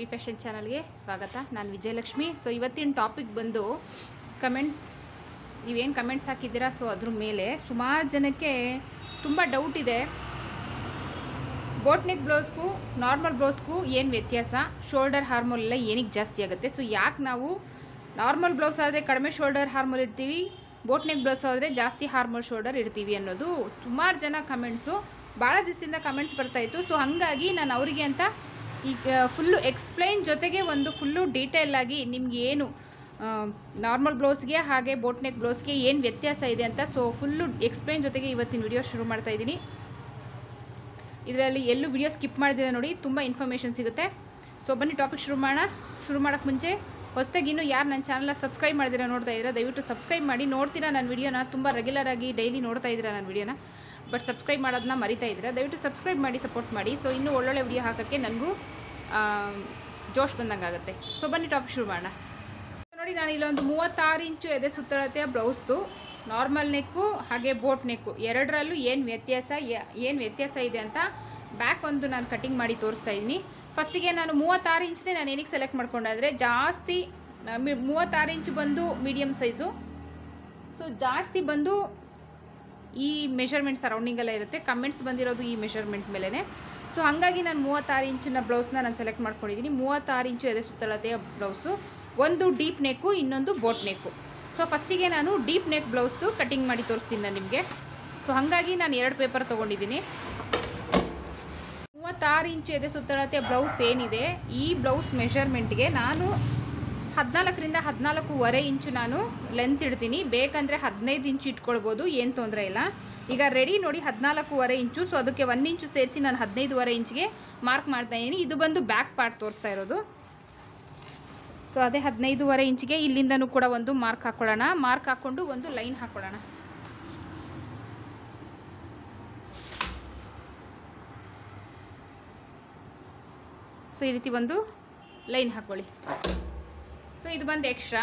V fashion ಚಾನಲ್ಗೆ ಸ್ವಾಗತ ನಾನು ವಿಜಯಲಕ್ಷ್ಮಿ ಸೊ ಇವತ್ತಿನ ಟಾಪಿಕ್ ಬಂದು ಕಮೆಂಟ್ಸ್ ನೀವೇನು ಕಮೆಂಟ್ಸ್ ಹಾಕಿದ್ದೀರಾ ಸೊ ಅದ್ರ ಮೇಲೆ ಸುಮಾರು ಜನಕ್ಕೆ ತುಂಬ ಡೌಟ್ ಇದೆ ಬೋಟ್ ನೆಕ್ ಬ್ಲೌಸ್ಗೂ ನಾರ್ಮಲ್ ಬ್ಲೌಸ್ಗೂ ಏನು ವ್ಯತ್ಯಾಸ ಶೋಲ್ಡರ್ ಹಾರ್ಮೋಲ್ ಎಲ್ಲ ಏನಕ್ಕೆ ಜಾಸ್ತಿ ಆಗುತ್ತೆ ಸೊ ಯಾಕೆ ನಾವು ನಾರ್ಮಲ್ ಬ್ಲೌಸ್ ಆದರೆ ಕಡಿಮೆ ಶೋಲ್ಡರ್ ಹಾರ್ಮೋಲ್ ಇಡ್ತೀವಿ ಬೋಟ್ ನೆಕ್ ಬ್ಲೌಸ್ ಆದರೆ ಜಾಸ್ತಿ ಹಾರ್ಮೋಲ್ ಶೋಲ್ಡರ್ ಇಡ್ತೀವಿ ಅನ್ನೋದು ಸುಮಾರು ಜನ ಕಮೆಂಟ್ಸು ಭಾಳ ದಿವಸದಿಂದ ಕಮೆಂಟ್ಸ್ ಬರ್ತಾಯಿತ್ತು ಸೊ ಹಾಗಾಗಿ ನಾನು ಅವರಿಗೆ ಅಂತ ಈಗ ಫುಲ್ಲು ಎಕ್ಸ್ಪ್ಲೈನ್ ಜೊತೆಗೆ ಒಂದು ಫುಲ್ಲು ಡೀಟೇಲ್ ಆಗಿ ನಿಮ್ಗೆ ಏನು ನಾರ್ಮಲ್ ಬ್ಲೌಸ್ಗೆ ಹಾಗೆ ಬೋಟ್ ನೆಕ್ ಬ್ಲೌಸ್ಗೆ ಏನು ವ್ಯತ್ಯಾಸ ಇದೆ ಅಂತ ಸೊ ಫುಲ್ಲು ಎಕ್ಸ್ಪ್ಲೈನ್ ಜೊತೆಗೆ ಇವತ್ತಿನ ವಿಡಿಯೋ ಶುರು ಮಾಡ್ತಾ ಇದ್ದೀನಿ ಇದರಲ್ಲಿ ಎಲ್ಲೂ ವಿಡಿಯೋ ಸ್ಕಿಪ್ ಮಾಡಿದ್ರೆ ನೋಡಿ ತುಂಬ ಇನ್ಫಾರ್ಮೇಷನ್ ಸಿಗುತ್ತೆ ಸೊ ಬನ್ನಿ ಟಾಪಿಕ್ ಶುರು ಮಾಡೋಣ ಶುರು ಮಾಡೋಕ್ಕೆ ಮುಂಚೆ ಹೊಸದಾಗಿ ಇನ್ನೂ ಯಾರು ನನ್ನ ಚಾನಲ್ನ ಸಬ್ಸ್ಕ್ರೈಬ್ ಮಾಡಿದಿರ ನೋಡ್ತಾ ಇದ್ದೀರಾ ದಯವಿಟ್ಟು ಸಬ್ಸ್ಕ್ರೈಬ್ ಮಾಡಿ ನೋಡ್ತೀರಾ ನನ್ನ ವಿಡಿಯೋನ ತುಂಬ ರೆಗ್ಯುಲರ್ ಆಗಿ ಡೈಲಿ ನೋಡ್ತಾ ಇದ್ದೀರಾ ನನ್ನ ವಿಡಿಯೋನ ಬಟ್ ಸಬ್ಸ್ಕ್ರೈಬ್ ಮಾಡೋದನ್ನ ಮರಿತಾ ಇದ್ದೀರಾ ದಯವಿಟ್ಟು ಸಬ್ಸ್ಕ್ರೈಬ್ ಮಾಡಿ ಸಪೋರ್ಟ್ ಮಾಡಿ ಸೊ ಇನ್ನೂ ಒಳ್ಳೊಳ್ಳೆ ವಿಡಿಯೋ ಹಾಕೋಕ್ಕೆ ನನಗೂ ಜೋಶ್ ಬಂದಂಗೆ ಆಗುತ್ತೆ ಸೊ ಬನ್ನಿ ಟಾಪಿಕ್ ಶುರು ಮಾಡೋಣ ನೋಡಿ ನಾನು ಇಲ್ಲೊಂದು ಮೂವತ್ತಾರು ಇಂಚು ಎದೆ ಸುತ್ತಳತೆಯ ಬ್ಲೌಸ್ದು ನಾರ್ಮಲ್ ನೆಕ್ಕು ಹಾಗೆ ಬೋಟ್ ನೆಕ್ಕು ಎರಡರಲ್ಲೂ ಏನು ವ್ಯತ್ಯಾಸ ಏನು ವ್ಯತ್ಯಾಸ ಇದೆ ಅಂತ ಬ್ಯಾಕ್ ಒಂದು ನಾನು ಕಟಿಂಗ್ ಮಾಡಿ ತೋರಿಸ್ತಾ ಇದ್ದೀನಿ ಫಸ್ಟಿಗೆ ನಾನು ಮೂವತ್ತಾರು ಇಂಚನೇ ನಾನು ಏನಕ್ಕೆ ಸೆಲೆಕ್ಟ್ ಮಾಡ್ಕೊಂಡಾದರೆ ಜಾಸ್ತಿ ನ- ಮಿ- ಮೂವತ್ತಾರು ಇಂಚು ಬಂದು ಮೀಡಿಯಮ್ ಸೈಜು ಸೊ ಜಾಸ್ತಿ ಬಂದು ಈ ಮೆಷರ್ಮೆಂಟ್ ಸರೌಂಡಿಂಗೆಲ್ಲ ಇರುತ್ತೆ ಕಮೆಂಟ್ಸ್ ಬಂದಿರೋದು ಈ ಮೆಷರ್ಮೆಂಟ್ ಮೇಲೇ ಸೊ ಹಾಗಾಗಿ ನಾನು ಮೂವತ್ತಾರು ಇಂಚಿನ ಬ್ಲೌಸ್ನ ನಾನು ಸೆಲೆಕ್ಟ್ ಮಾಡ್ಕೊಂಡಿದ್ದೀನಿ ಮೂವತ್ತಾರು ಇಂಚು ಎದೆ ಸುತ್ತಳತೆಯ ಬ್ಲೌಸು ಒಂದು ಡೀಪ್ ನೆಕ್ಕು ಇನ್ನೊಂದು ಬೋಟ್ ನೆಕ್ಕು ಸೊ ಫಸ್ಟಿಗೆ ನಾನು ಡೀಪ್ ನೆಕ್ ಬ್ಲೌಸ್ದು ಕಟಿಂಗ್ ಮಾಡಿ ತೋರಿಸ್ತೀನಿ ನಾನು ನಿಮಗೆ ಸೊ ಹಾಗಾಗಿ ನಾನು ಎರಡು ಪೇಪರ್ ತೊಗೊಂಡಿದ್ದೀನಿ ಮೂವತ್ತಾರು ಇಂಚು ಎದೆ ಸುತ್ತಳತೆಯ ಬ್ಲೌಸ್ ಏನಿದೆ ಈ ಬ್ಲೌಸ್ ಮೆಷರ್ಮೆಂಟ್ಗೆ ನಾನು ಹದಿನಾಲ್ಕರಿಂದ ಹದಿನಾಲ್ಕೂವರೆ ಇಂಚು ನಾನು ಲೆಂತ್ ಇಡ್ತೀನಿ ಬೇಕಂದರೆ ಹದಿನೈದು ಇಂಚು ಇಟ್ಕೊಳ್ಬೋದು ಏನು ತೊಂದರೆ ಇಲ್ಲ ಈಗ ರೆಡಿ ನೋಡಿ ಹದಿನಾಲ್ಕೂವರೆ ಇಂಚು ಸೊ ಅದಕ್ಕೆ ಒಂದು ಇಂಚು ಸೇರಿಸಿ ನಾನು ಹದಿನೈದುವರೆ ಇಂಚಿಗೆ ಮಾರ್ಕ್ ಮಾಡ್ತಾ ಇದ್ದೀನಿ ಇದು ಬಂದು ಬ್ಯಾಕ್ ಪಾರ್ಟ್ ತೋರಿಸ್ತಾ ಇರೋದು ಸೊ ಅದೇ ಹದಿನೈದುವರೆ ಇಂಚಿಗೆ ಇಲ್ಲಿಂದನೂ ಕೂಡ ಒಂದು ಮಾರ್ಕ್ ಹಾಕ್ಕೊಳ್ಳೋಣ ಮಾರ್ಕ್ ಹಾಕ್ಕೊಂಡು ಒಂದು ಲೈನ್ ಹಾಕ್ಕೊಳ್ಳೋಣ ಸೊ ಈ ರೀತಿ ಒಂದು ಲೈನ್ ಹಾಕ್ಕೊಳ್ಳಿ ಸೊ ಇದು ಬಂದು ಎಕ್ಸ್ಟ್ರಾ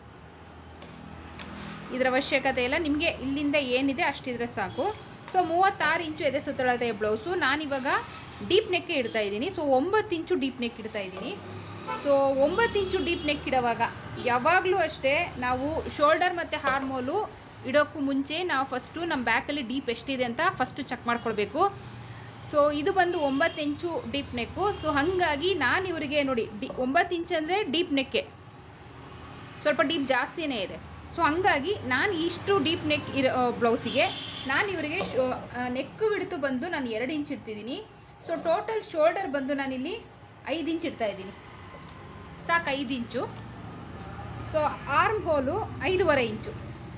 ಇದರ ಅವಶ್ಯಕತೆ ಇಲ್ಲ ನಿಮಗೆ ಇಲ್ಲಿಂದ ಏನಿದೆ ಅಷ್ಟಿದ್ರೆ ಸಾಕು ಸೊ ಮೂವತ್ತಾರು ಇಂಚು ಎದೆ ಸುತ್ತಳತೆಯ ಬ್ಲೌಸು ನಾನಿವಾಗ ಡೀಪ್ ನೆಕ್ ಇಡ್ತಾ ಇದ್ದೀನಿ ಸೊ ಒಂಬತ್ತು ಇಂಚು ಡೀಪ್ ನೆಕ್ ಇಡ್ತಾ ಇದ್ದೀನಿ ಸೊ ಒಂಬತ್ತು ಇಂಚು ಡೀಪ್ ನೆಕ್ ಇಡೋವಾಗ ಯಾವಾಗಲೂ ಅಷ್ಟೇ ನಾವು ಶೋಲ್ಡರ್ ಮತ್ತು ಹಾರ್ಮೋಲು ಇಡೋಕ್ಕೂ ಮುಂಚೆ ನಾವು ಫಸ್ಟು ನಮ್ಮ ಬ್ಯಾಕಲ್ಲಿ ಡೀಪ್ ಎಷ್ಟಿದೆ ಅಂತ ಫಸ್ಟು ಚೆಕ್ ಮಾಡ್ಕೊಳ್ಬೇಕು ಸೊ ಇದು ಬಂದು ಒಂಬತ್ತು ಇಂಚು ಡೀಪ್ ನೆಕ್ಕು ಸೊ ಹಾಗಾಗಿ ನಾನು ಇವರಿಗೆ ನೋಡಿ ಡಿ ಒಂಬತ್ತು ಇಂಚ್ ಅಂದರೆ ಡೀಪ್ ನೆಕ್ಕೆ ಸ್ವಲ್ಪ ಡೀಪ್ ಜಾಸ್ತಿನೇ ಇದೆ ಸೊ ಹಂಗಾಗಿ ನಾನು ಇಷ್ಟು ಡೀಪ್ ನೆಕ್ ಇರೋ ಬ್ಲೌಸಿಗೆ ನಾನು ಇವರಿಗೆ ನೆಕ್ ಹಿಡಿತು ಬಂದು ನಾನು ಎರಡು ಇಂಚ್ ಇಡ್ತಿದ್ದೀನಿ ಸೊ ಟೋಟಲ್ ಶೋಲ್ಡರ್ ಬಂದು ನಾನಿಲ್ಲಿ ಐದು ಇಂಚ್ ಇಡ್ತಾ ಇದ್ದೀನಿ ಸಾಕು ಐದು ಇಂಚು ಸೊ ಆರ್ಮ್ ಹೋಲು ಐದೂವರೆ ಇಂಚು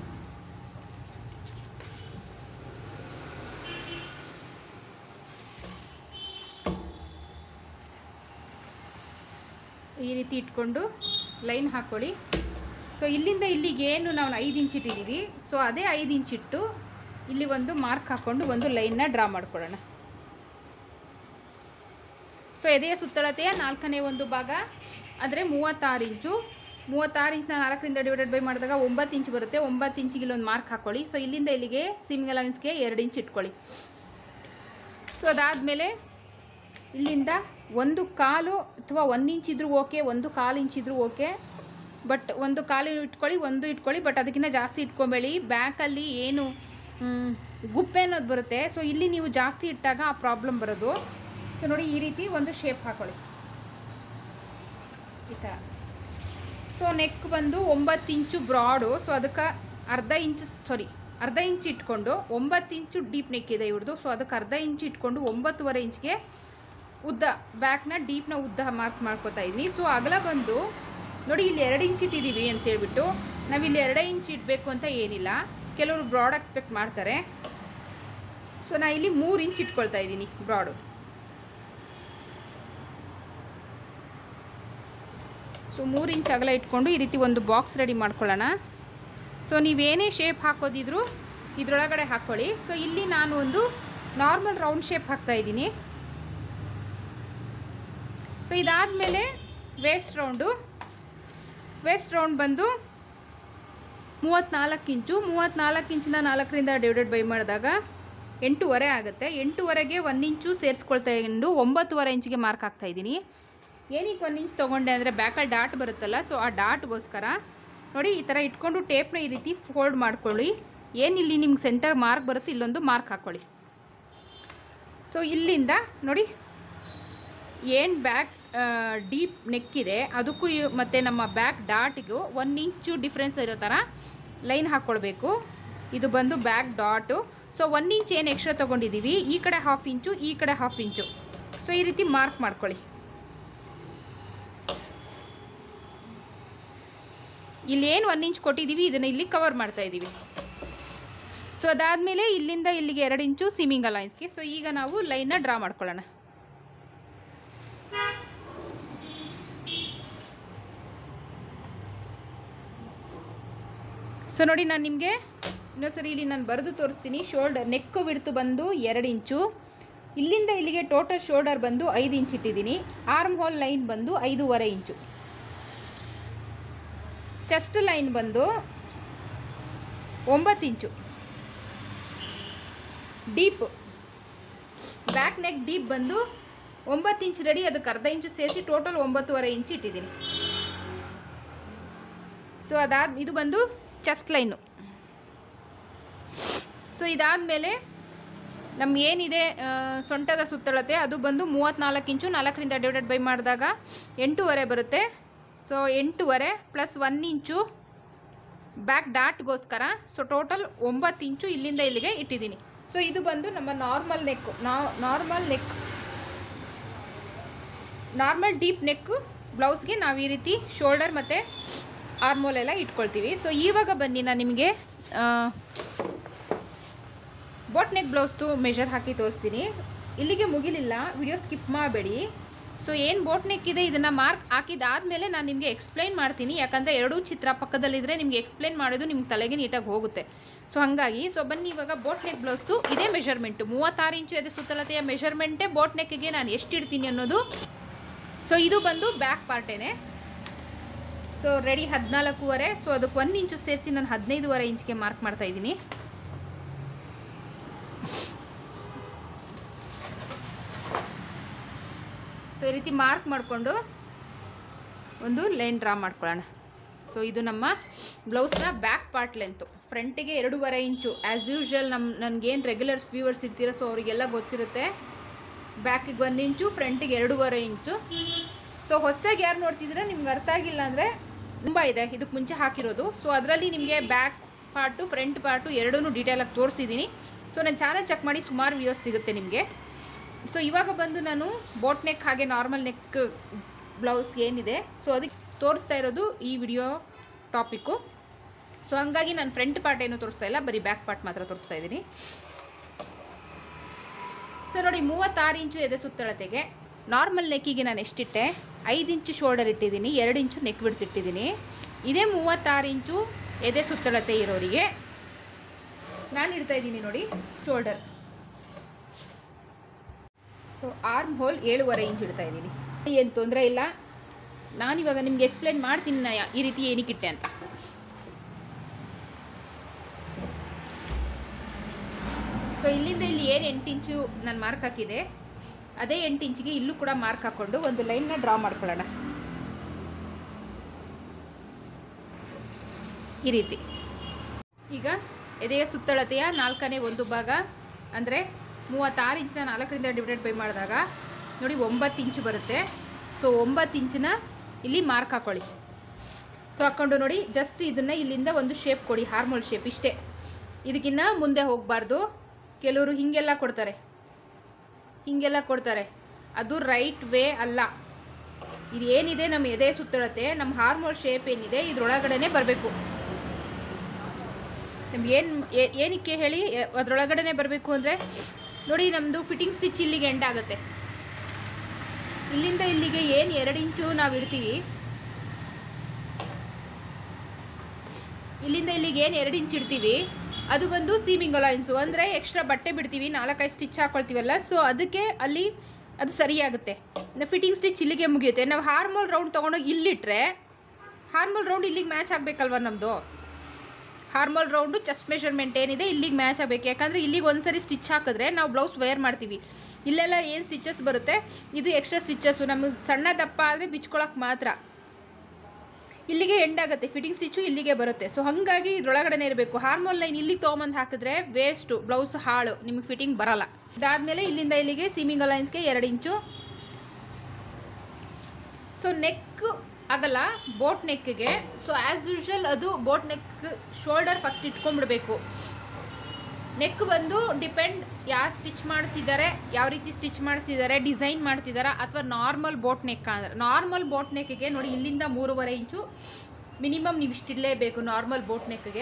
ಸೊ ಈ ರೀತಿ ಇಟ್ಕೊಂಡು ಲೈನ್ ಹಾಕ್ಕೊಳ್ಳಿ ಸೊ ಇಲ್ಲಿಂದ ಇಲ್ಲಿಗೆ ಏನು ನಾವು ಐದು ಇಂಚ್ ಇಟ್ಟಿದ್ದೀವಿ ಸೊ ಅದೇ ಐದು ಇಂಚ್ ಇಟ್ಟು ಇಲ್ಲಿ ಒಂದು ಮಾರ್ಕ್ ಹಾಕ್ಕೊಂಡು ಒಂದು ಲೈನ್ನ ಡ್ರಾ ಮಾಡ್ಕೊಳ್ಳೋಣ ಸೊ ಎದೆಯ ಸುತ್ತಳತೆಯ ನಾಲ್ಕನೇ ಒಂದು ಭಾಗ ಅಂದರೆ ಮೂವತ್ತಾರು ಇಂಚು ಮೂವತ್ತಾರು ಇಂಚ್ನ ನಾಲ್ಕರಿಂದ ಡಿವೈಡೆಡ್ ಬೈ ಮಾಡಿದಾಗ ಒಂಬತ್ತು ಇಂಚ್ ಬರುತ್ತೆ ಒಂಬತ್ತು ಇಂಚಿಗೆ ಇಲ್ಲೊಂದು ಮಾರ್ಕ್ ಹಾಕ್ಕೊಳ್ಳಿ ಸೊ ಇಲ್ಲಿಂದ ಇಲ್ಲಿಗೆ ಸಿಮ್ಮಿಂಗ್ ಅಲವೆನ್ಸ್ಗೆ ಎರಡು ಇಂಚ್ ಇಟ್ಕೊಳ್ಳಿ ಸೊ ಅದಾದಮೇಲೆ ಇಲ್ಲಿಂದ ಒಂದು ಕಾಲು ಅಥವಾ ಒಂದು ಇಂಚ್ ಇದ್ರೂ ಓಕೆ ಒಂದು ಕಾಲು ಇಂಚ್ ಇದ್ರೂ ಓಕೆ ಬಟ್ ಒಂದು ಕಾಲು ಇಟ್ಕೊಳ್ಳಿ ಒಂದು ಇಟ್ಕೊಳ್ಳಿ ಬಟ್ ಅದಕ್ಕಿಂತ ಜಾಸ್ತಿ ಇಟ್ಕೊಬೇಡಿ ಬ್ಯಾಕಲ್ಲಿ ಏನು ಮ್, ಗುಪ್ಪೆ ಅನ್ನೋದು ಬರುತ್ತೆ ಸೊ ಇಲ್ಲಿ ನೀವು ಜಾಸ್ತಿ ಇಟ್ಟಾಗ ಆ ಪ್ರಾಬ್ಲಮ್ ಬರೋದು ಸೊ ನೋಡಿ ಈ ರೀತಿ ಒಂದು ಶೇಪ್ ಹಾಕೊಳ್ಳಿ ಈ ಥರ ಸೊ ನೆಕ್ ಬಂದು ಒಂಬತ್ತು ಇಂಚು ಬ್ರಾಡು ಸೊ ಅದಕ್ಕೆ ಅರ್ಧ ಇಂಚು ಸಾರಿ ಅರ್ಧ ಇಂಚ್ ಇಟ್ಕೊಂಡು ಒಂಬತ್ತು ಇಂಚು ಡೀಪ್ ನೆಕ್ ಇದೆ ಇವ್ರದ್ದು ಸೊ ಅದಕ್ಕೆ ಅರ್ಧ ಇಂಚ್ ಇಟ್ಕೊಂಡು ಒಂಬತ್ತುವರೆ ಇಂಚ್ಗೆ ಉದ್ದ ಬ್ಯಾಕ್ನ ಡೀಪ್ನ ಉದ್ದ ಮಾರ್ಕ್ ಮಾಡ್ಕೋತಾ ಇದ್ದೀನಿ ಸೊ ಅಗಲ ಬಂದು ನೋಡಿ ಇಲ್ಲಿ ಎರಡು ಇಂಚ್ ಇಟ್ಟಿದ್ದೀವಿ ಅಂತೇಳ್ಬಿಟ್ಟು ನಾವಿಲ್ಲಿ ಎರಡೇ ಇಂಚ್ ಇಡಬೇಕು ಅಂತ ಏನಿಲ್ಲ ಕೆಲವರು ಬ್ರಾಡ್ ಎಕ್ಸ್ಪೆಕ್ಟ್ ಮಾಡ್ತಾರೆ ಸೊ ನಾ ಇಲ್ಲಿ ಮೂರು ಇಂಚ್ ಇಟ್ಕೊಳ್ತಾ ಇದ್ದೀನಿ ಬ್ರಾಡು ಸೊ ಮೂರು ಇಂಚ್ ಅಗಲ ಇಟ್ಕೊಂಡು ಈ ರೀತಿ ಒಂದು ಬಾಕ್ಸ್ ರೆಡಿ ಮಾಡ್ಕೊಳ್ಳೋಣ ಸೊ ನೀವೇನೇ ಶೇಪ್ ಹಾಕೋದಿದ್ರು ಇದರೊಳಗಡೆ ಹಾಕ್ಕೊಳ್ಳಿ ಸೊ ಇಲ್ಲಿ ನಾನು ಒಂದು ನಾರ್ಮಲ್ ರೌಂಡ್ ಶೇಪ್ ಹಾಕ್ತಾ ಇದ್ದೀನಿ ಸೊ ಇದಾದಮೇಲೆ ವೇಸ್ಟ್ ರೌಂಡು ವೇಸ್ಟ್ ರೌಂಡ್ ಬಂದು ಮೂವತ್ತ್ನಾಲ್ಕು ಇಂಚು ಮೂವತ್ತ್ನಾಲ್ಕು ಇಂಚಿನ ನಾಲ್ಕರಿಂದ ಡಿವೈಡೆಡ್ ಬೈ ಮಾಡಿದಾಗ ಎಂಟೂವರೆ ಆಗುತ್ತೆ ಎಂಟೂವರೆಗೆ ಒಂದು ಇಂಚು ಸೇರಿಸ್ಕೊಳ್ತಾ ಇದ್ದು ಒಂಬತ್ತುವರೆ ಇಂಚಿಗೆ ಮಾರ್ಕ್ ಹಾಕ್ತಾ ಇದ್ದೀನಿ ಏನಕ್ಕೆ ಒಂದು ಇಂಚ್ ತೊಗೊಂಡೆ ಅಂದರೆ ಬ್ಯಾಕಲ್ಲಿ ಡಾಟ್ ಬರುತ್ತಲ್ಲ ಸೊ ಆ ಡಾಟ್ಗೋಸ್ಕರ ನೋಡಿ ಈ ಥರ ಇಟ್ಕೊಂಡು ಟೇಪ್ನ ಈ ರೀತಿ ಫೋಲ್ಡ್ ಮಾಡ್ಕೊಳ್ಳಿ ಏನಿಲ್ಲಿ ನಿಮ್ಗೆ ಸೆಂಟರ್ ಮಾರ್ಕ್ ಬರುತ್ತೆ ಇಲ್ಲೊಂದು ಮಾರ್ಕ್ ಹಾಕ್ಕೊಳ್ಳಿ ಸೊ ಇಲ್ಲಿಂದ ನೋಡಿ ಏನು ಬ್ಯಾಕ್ ಡೀಪ್ ನೆಕ್ ಇದೆ ಅದಕ್ಕೂ ಇ- ಮತ್ತು ನಮ್ಮ ಬ್ಯಾಕ್ ಡಾಟಿಗೂ ಒನ್ ಇಂಚು ಡಿಫ್ರೆನ್ಸ್ ಇರೋ ಥರ ಲೈನ್ ಹಾಕ್ಕೊಳ್ಬೇಕು ಇದು ಬಂದು ಬ್ಯಾಕ್ ಡಾಟು ಸೊ ಒನ್ ಇಂಚ್ ಏನು ಎಕ್ಸ್ಟ್ರಾ ತೊಗೊಂಡಿದ್ದೀವಿ ಈ ಕಡೆ ಹಾಫ್ ಇಂಚು ಈ ಕಡೆ ಹಾಫ್ ಇಂಚು ಸೊ ಈ ರೀತಿ ಮಾರ್ಕ್ ಮಾಡ್ಕೊಳ್ಳಿ ಇಲ್ಲಿ ಏನು ಒನ್ ಇಂಚ್ ಕೊಟ್ಟಿದ್ದೀವಿ ಇದನ್ನು ಇಲ್ಲಿ ಕವರ್ ಮಾಡ್ತಾ ಇದ್ದೀವಿ ಸೊ ಅದಾದಮೇಲೆ ಇಲ್ಲಿಂದ ಇಲ್ಲಿಗೆ ಎರಡು ಇಂಚು ಸಿಮಿಂಗ್ ಅಲೈನ್ಸ್ಗೆ ಸೊ ಈಗ ನಾವು ಲೈನ್ನ ಡ್ರಾ ಮಾಡ್ಕೊಳ್ಳೋಣ ಸೊ ನೋಡಿ ನಾನು ನಿಮಗೆ ಇನ್ನೊಂದ್ಸರಿ ಇಲ್ಲಿ ನಾನು ಬರೆದು ತೋರಿಸ್ತೀನಿ ಶೋಲ್ಡರ್ ನೆಕ್ಕು ಬಿಡ್ತು ಬಂದು ಎರಡು ಇಂಚು ಇಲ್ಲಿಂದ ಇಲ್ಲಿಗೆ ಟೋಟಲ್ ಶೋಲ್ಡರ್ ಬಂದು ಐದು ಇಂಚ್ ಇಟ್ಟಿದ್ದೀನಿ ಆರ್ಮ್ ಹೋಲ್ ಲೈನ್ ಬಂದು ಐದೂವರೆ ಇಂಚು ಚೆಸ್ಟ್ ಲೈನ್ ಬಂದು ಒಂಬತ್ತು inch deep back neck deep ಬಂದು ಒಂಬತ್ತು ಇಂಚ್ ರೆಡಿ ಅದಕ್ಕೆ ಅರ್ಧ ಇಂಚು ಸೇರಿಸಿ ಟೋಟಲ್ ಒಂಬತ್ತುವರೆ ಇಂಚ್ ಇಟ್ಟಿದ್ದೀನಿ ಸೊ ಅದಾದ ಇದು ಬಂದು ಚೆಸ್ಟ್ ಲೈನು ಸೊ ಇದಾದಮೇಲೆ ನಮ್ಮ ಏನಿದೆ ಆ, ಸೊಂಟದ ಸುತ್ತಳತೆ ಅದು ಬಂದು ಮೂವತ್ತ್ನಾಲ್ಕು ಇಂಚು ನಾಲ್ಕರಿಂದ ಡಿವೈಡೆಡ್ ಬೈ ಮಾಡಿದಾಗ ಎಂಟೂವರೆ ಬರುತ್ತೆ ಸೊ ಎಂಟೂವರೆ ಪ್ಲಸ್ ಒನ್ ಇಂಚು ಬ್ಯಾಕ್ ಡಾಟ್ಗೋಸ್ಕರ ಸೊ ಟೋಟಲ್ ಒಂಬತ್ತು ಇಂಚು ಇಲ್ಲಿಂದ ಇಲ್ಲಿಗೆ ಇಟ್ಟಿದ್ದೀನಿ ಸೊ ಇದು ಬಂದು ನಮ್ಮ normal neck normal neck normal deep neck ಬ್ಲೌಸ್ಗೆ ನಾವು ಈ ರೀತಿ ಶೋಲ್ಡರ್ ಮತ್ತು ಆರ್ಮೋಲ್ ಎಲ್ಲ ಇಟ್ಕೊಳ್ತೀವಿ ಸೊ ಇವಾಗ ಬನ್ನಿ ನಾನು ನಿಮಗೆ ಬೋಟ್ ನೆಕ್ ಬ್ಲೌಸ್ದು ಮೆಷರ್ ಹಾಕಿ ತೋರಿಸ್ತೀನಿ ಇಲ್ಲಿಗೆ ಮುಗಿಲಿಲ್ಲ ವಿಡಿಯೋ ಸ್ಕಿಪ್ ಮಾಡಬೇಡಿ ಸೊ ಏನು ಬೋಟ್ ನೆಕ್ ಇದೆ ಇದನ್ನು ಮಾರ್ಕ್ ಹಾಕಿದಾದ್ಮೇಲೆ ನಾನು ನಿಮಗೆ ಎಕ್ಸ್ಪ್ಲೈನ್ ಮಾಡ್ತೀನಿ ಯಾಕಂದರೆ ಎರಡೂ ಚಿತ್ರ ಪಕ್ಕದಲ್ಲಿದ್ದರೆ ನಿಮಗೆ ಎಕ್ಸ್ಪ್ಲೈನ್ ಮಾಡೋದು ನಿಮ್ಗೆ ತಲೆಗೆ ನೀಟಾಗಿ ಹೋಗುತ್ತೆ ಸೊ ಹಾಗಾಗಿ ಸೊ ಬನ್ನಿ ಇವಾಗ ಬೋಟ್ ನೆಕ್ ಬ್ಲೌಸ್ದು ಇದೇ ಮೆಷರ್ಮೆಂಟು ಮೂವತ್ತಾರು ಇಂಚು ಎದೆ ಸುತ್ತಳತೆಯ ಮೆಷರ್ಮೆಂಟೇ ಬೋಟ್ ನೆಕ್ಗೆ ನಾನು ಎಷ್ಟು ಇಡ್ತೀನಿ ಅನ್ನೋದು ಸೊ ಇದು ಬಂದು ಬ್ಯಾಕ್ ಪಾರ್ಟೇನೆ ಸೊ ರೆಡಿ ಹದಿನಾಲ್ಕೂವರೆ ಸೊ ಅದಕ್ಕೆ ಒಂದು ಇಂಚು ಸೇರಿಸಿ ನಾನು ಹದಿನೈದುವರೆ ಇಂಚ್ಗೆ ಮಾರ್ಕ್ ಮಾಡ್ತಾ ಇದ್ದೀನಿ ಸೊ ಈ ರೀತಿ ಮಾರ್ಕ್ ಮಾಡಿಕೊಂಡು ಒಂದು ಲೈನ್ ಡ್ರಾ ಮಾಡ್ಕೊಳ್ಳೋಣ ಸೊ ಇದು ನಮ್ಮ ಬ್ಲೌಸ್ನ ಬ್ಯಾಕ್ ಪಾರ್ಟ್ ಲೆಂತು ಫ್ರಂಟಿಗೆ ಎರಡೂವರೆ ಇಂಚು ಆ್ಯಸ್ ಯೂಶ್ವಲ್ ನಮ್ಮ ನನಗೇನು ರೆಗ್ಯುಲರ್ ವ್ಯೂವರ್ಸ್ ಇರ್ತೀರೋ ಸೊ ಅವರಿಗೆಲ್ಲ ಗೊತ್ತಿರುತ್ತೆ ಬ್ಯಾಕಿಗೆ ಒಂದು ಇಂಚು ಫ್ರಂಟಿಗೆ ಎರಡೂವರೆ ಇಂಚು ಸೊ ಹೊಸದಾಗಿ ಯಾರು ನೋಡ್ತಿದ್ದೀರಾ ನಿಮ್ಗೆ ಅರ್ಥ ಆಗಿಲ್ಲ ಅಂದರೆ ತುಂಬ ಇದೆ ಇದಕ್ಕೆ ಮುಂಚೆ ಹಾಕಿರೋದು ಸೊ ಅದರಲ್ಲಿ ನಿಮಗೆ ಬ್ಯಾಕ್ ಪಾರ್ಟು ಫ್ರಂಟ್ ಪಾರ್ಟು ಎರಡೂ ಡೀಟೇಲಾಗಿ ತೋರಿಸಿದ್ದೀನಿ ಸೊ ನನ್ನ ಚಾನಲ್ ಚೆಕ್ ಮಾಡಿ ಸುಮಾರು ವ್ಯೂಸ್ ಸಿಗುತ್ತೆ ನಿಮಗೆ ಸೊ ಇವಾಗ ಬಂದು ನಾನು ಬೋಟ್ ನೆಕ್ ಹಾಗೆ ನಾರ್ಮಲ್ ನೆಕ್ ಬ್ಲೌಸ್ ಏನಿದೆ ಸೊ ಅದಕ್ಕೆ ತೋರಿಸ್ತಾ ಇರೋದು ಈ ವಿಡಿಯೋ ಟಾಪಿಕ್ಕು ಸೊ ಹಂಗಾಗಿ ನಾನು ಫ್ರಂಟ್ ಪಾರ್ಟ್ ಏನು ತೋರಿಸ್ತಾ ಇಲ್ಲ ಬರೀ ಬ್ಯಾಕ್ ಪಾರ್ಟ್ ಮಾತ್ರ ತೋರಿಸ್ತಾ ಇದ್ದೀನಿ ಸೊ ನೋಡಿ ಮೂವತ್ತಾರು ಇಂಚು ಎದೆ ಸುತ್ತಳತೆಗೆ ನಾರ್ಮಲ್ ನೆಕ್ಕಿಗೆ ನಾನು ಎಷ್ಟಿಟ್ಟೆ ಐದು ಇಂಚು ಶೋಲ್ಡರ್ ಇಟ್ಟಿದ್ದೀನಿ ಎರಡು ಇಂಚು ನೆಕ್ ಬಿಡ್ತಿಟ್ಟಿದ್ದೀನಿ ಇದೇ ಮೂವತ್ತಾರು ಇಂಚು ಎದೆ ಸುತ್ತಳತೆ ಇರೋರಿಗೆ ನಾನು ಇಡ್ತಾ ಇದ್ದೀನಿ ನೋಡಿ ಶೋಲ್ಡರ್ ಸೊ ಆರ್ಮ್ ಹೋಲ್ ಏಳುವರೆ ಇಂಚ್ ಇಡ್ತಾ ಇದ್ದೀನಿ ಏನು ತೊಂದರೆ ಇಲ್ಲ ನಾನಿವಾಗ ನಿಮ್ಗೆ ಎಕ್ಸ್ಪ್ಲೈನ್ ಮಾಡ್ತೀನಿ ನಾ ಯಾ- ಈ ರೀತಿ ಏನಕ್ಕಿಟ್ಟೆ ಅಂತ ಸೊ ಇಲ್ಲಿಂದ ಇಲ್ಲಿ ಏನು ಎಂಟು ಇಂಚು ನಾನು ಮಾರ್ಕ್ ಹಾಕಿದೆ ಅದೇ ಎಂಟು ಇಂಚಿಗೆ ಇಲ್ಲೂ ಕೂಡ ಮಾರ್ಕ್ ಹಾಕ್ಕೊಂಡು ಒಂದು ಲೈನ್ನ ಡ್ರಾ ಮಾಡ್ಕೊಳ್ಳೋಣ ಈ ರೀತಿ ಈಗ ಎದೆಯ ಸುತ್ತಳತೆಯ ನಾಲ್ಕನೇ ಒಂದು ಭಾಗ ಅಂದರೆ ಮೂವತ್ತಾರು ಇಂಚಿನ ನಾಲ್ಕರಿಂದ ಡಿವೈಡೆಡ್ ಬೈ ಮಾಡಿದಾಗ ನೋಡಿ ಒಂಬತ್ತು ಇಂಚು ಬರುತ್ತೆ ಸೊ ಒಂಬತ್ತು ಇಂಚಿನ ಇಲ್ಲಿ ಮಾರ್ಕ್ ಹಾಕ್ಕೊಳ್ಳಿ ಸೊ ಹಾಕ್ಕೊಂಡು ನೋಡಿ ಜಸ್ಟ್ ಇದನ್ನು ಇಲ್ಲಿಂದ ಒಂದು ಶೇಪ್ ಕೊಡಿ ಹಾರ್ಮೋಲ್ ಶೇಪ್ ಇಷ್ಟೇ ಇದಕ್ಕಿನ್ನ ಮುಂದೆ ಹೋಗಬಾರ್ದು ಕೆಲವರು ಹೀಗೆಲ್ಲ ಕೊಡ್ತಾರೆ ಹೀಗೆಲ್ಲ ಕೊಡ್ತಾರೆ ಅದು ರೈಟ್ ವೇ ಅಲ್ಲ ಇದು ಏನಿದೆ ನಮ್ಮ ಎದೆ ಸುತ್ತಳತೆ ನಮ್ಮ ಹಾರ್ಮೋಲ್ ಶೇಪ್ ಏನಿದೆ ಇದ್ರೊಳಗಡೆನೆ ಬರಬೇಕು ನಮ್ಗೆ ಏನು ಏನಕ್ಕೆ ಹೇಳಿ ಎ- ಅದ್ರೊಳಗಡೆನೆ ಬರಬೇಕು ಅಂದರೆ ನೋಡಿ ನಮ್ಮದು ಫಿಟ್ಟಿಂಗ್ ಸ್ಟಿಚ್ ಇಲ್ಲಿಗೆ ಎಂಡ್ ಆಗುತ್ತೆ ಇಲ್ಲಿಂದ ಇಲ್ಲಿಗೆ ಏನು ಎರಡು ಇಂಚು ನಾವು ಇಡ್ತೀವಿ ಇಲ್ಲಿಂದ ಇಲ್ಲಿಗೆ ಏನು ಎರಡು ಇಂಚ್ ಇಡ್ತೀವಿ ಅದು ಬಂದು ಸೀಮಿಂಗ್ ಅಲೈನ್ಸು ಅಂದರೆ ಎಕ್ಸ್ಟ್ರಾ ಬಟ್ಟೆ ಬಿಡ್ತೀವಿ ನಾಲ್ಕೈದು ಸ್ಟಿಚ್ ಹಾಕ್ಕೊಳ್ತೀವಲ್ಲ ಸೊ ಅದಕ್ಕೆ ಅಲ್ಲಿ ಅದು ಸರಿಯಾಗುತ್ತೆ ಫಿಟ್ಟಿಂಗ್ ಸ್ಟಿಚ್ ಇಲ್ಲಿಗೆ ಮುಗಿಯುತ್ತೆ ನಾವು ಹಾರ್ಮೋಲ್ ರೌಂಡ್ ತೊಗೊಂಡೋಗಿ ಇಲ್ಲಿಟ್ರೆ ಹಾರ್ಮೋಲ್ ರೌಂಡ್ ಇಲ್ಲಿಗೆ ಮ್ಯಾಚ್ ಆಗಬೇಕಲ್ವ ನಮ್ಮದು ಹಾರ್ಮೋಲ್ ರೌಂಡು ಚೆಸ್ಟ್ ಮೆಷರ್ಮೆಂಟ್ ಏನಿದೆ ಇಲ್ಲಿಗೆ ಮ್ಯಾಚ್ ಆಗಬೇಕು ಯಾಕಂದರೆ ಇಲ್ಲಿಗೆ ಒಂದ್ಸರಿ ಸ್ಟಿಚ್ ಹಾಕಿದ್ರೆ ನಾವು ಬ್ಲೌಸ್ ವೇರ್ ಮಾಡ್ತೀವಿ ಇಲ್ಲೆಲ್ಲ ಏನು ಸ್ಟಿಚಸ್ ಬರುತ್ತೆ ಇದು ಎಕ್ಸ್ಟ್ರಾ ಸ್ಟಿಚಸ್ಸು ನಮಗೆ ಸಣ್ಣ ದಪ್ಪ ಆದರೆ ಬಿಚ್ಕೊಳಕ್ಕೆ ಮಾತ್ರ ಇಲ್ಲಿಗೆ ಎಂಡ್ ಆಗುತ್ತೆ ಫಿಟ್ಟಿಂಗ್ ಸ್ಟಿಚ್ಚು ಇಲ್ಲಿಗೆ ಬರುತ್ತೆ ಸೊ ಹಾಗಾಗಿ ಇದ್ರೊಳಗಡೆನೇ ಇರಬೇಕು ಹಾರ್ಮೋನ್ ಲೈನ್ ಇಲ್ಲಿಗೆ ತೊಗೊಂಬಂದು ಹಾಕಿದ್ರೆ ವೇಸ್ಟು ಬ್ಲೌಸ್ ಹಾಳು ನಿಮಗೆ ಫಿಟ್ಟಿಂಗ್ ಬರಲ್ಲ ಇದಾದಮೇಲೆ ಇಲ್ಲಿಂದ ಇಲ್ಲಿಗೆ ಸೀಮಿಂಗ್ ಅಲೈನ್ಸ್ಗೆ ಎರಡು ಇಂಚು ಸೊ ನೆಕ್ ಆಗಲ್ಲ ಬೋಟ್ ನೆಕ್ಗೆ ಸೊ ಆ್ಯಸ್ ಯೂಶುವಲ್ ಅದು ಬೋಟ್ ನೆಕ್ ಶೋಲ್ಡರ್ ಫಸ್ಟ್ ಇಟ್ಕೊಂಡ್ಬಿಡ್ಬೇಕು ನೆಕ್ ಬಂದು ಡಿಪೆಂಡ್ ಯಾವ ಸ್ಟಿಚ್ ಮಾಡಿಸ್ತಿದ್ದಾರೆ ಯಾವ ರೀತಿ ಸ್ಟಿಚ್ ಮಾಡಿಸ್ತಿದ್ದಾರೆ ಡಿಸೈನ್ ಮಾಡ್ತಿದ್ದಾರಾ ಅಥವಾ ನಾರ್ಮಲ್ ಬೋಟ್ ನೆಕ್ ಅಂದ್ರೆ ನಾರ್ಮಲ್ ಬೋಟ್ ನೆಕ್ಗೆ ನೋಡಿ ಇಲ್ಲಿಂದ ಮೂರುವರೆ ಇಂಚು ಮಿನಿಮಮ್ ನೀವು ಇಷ್ಟಿಡಲೇಬೇಕು ನಾರ್ಮಲ್ ಬೋಟ್ ನೆಕ್ಗೆ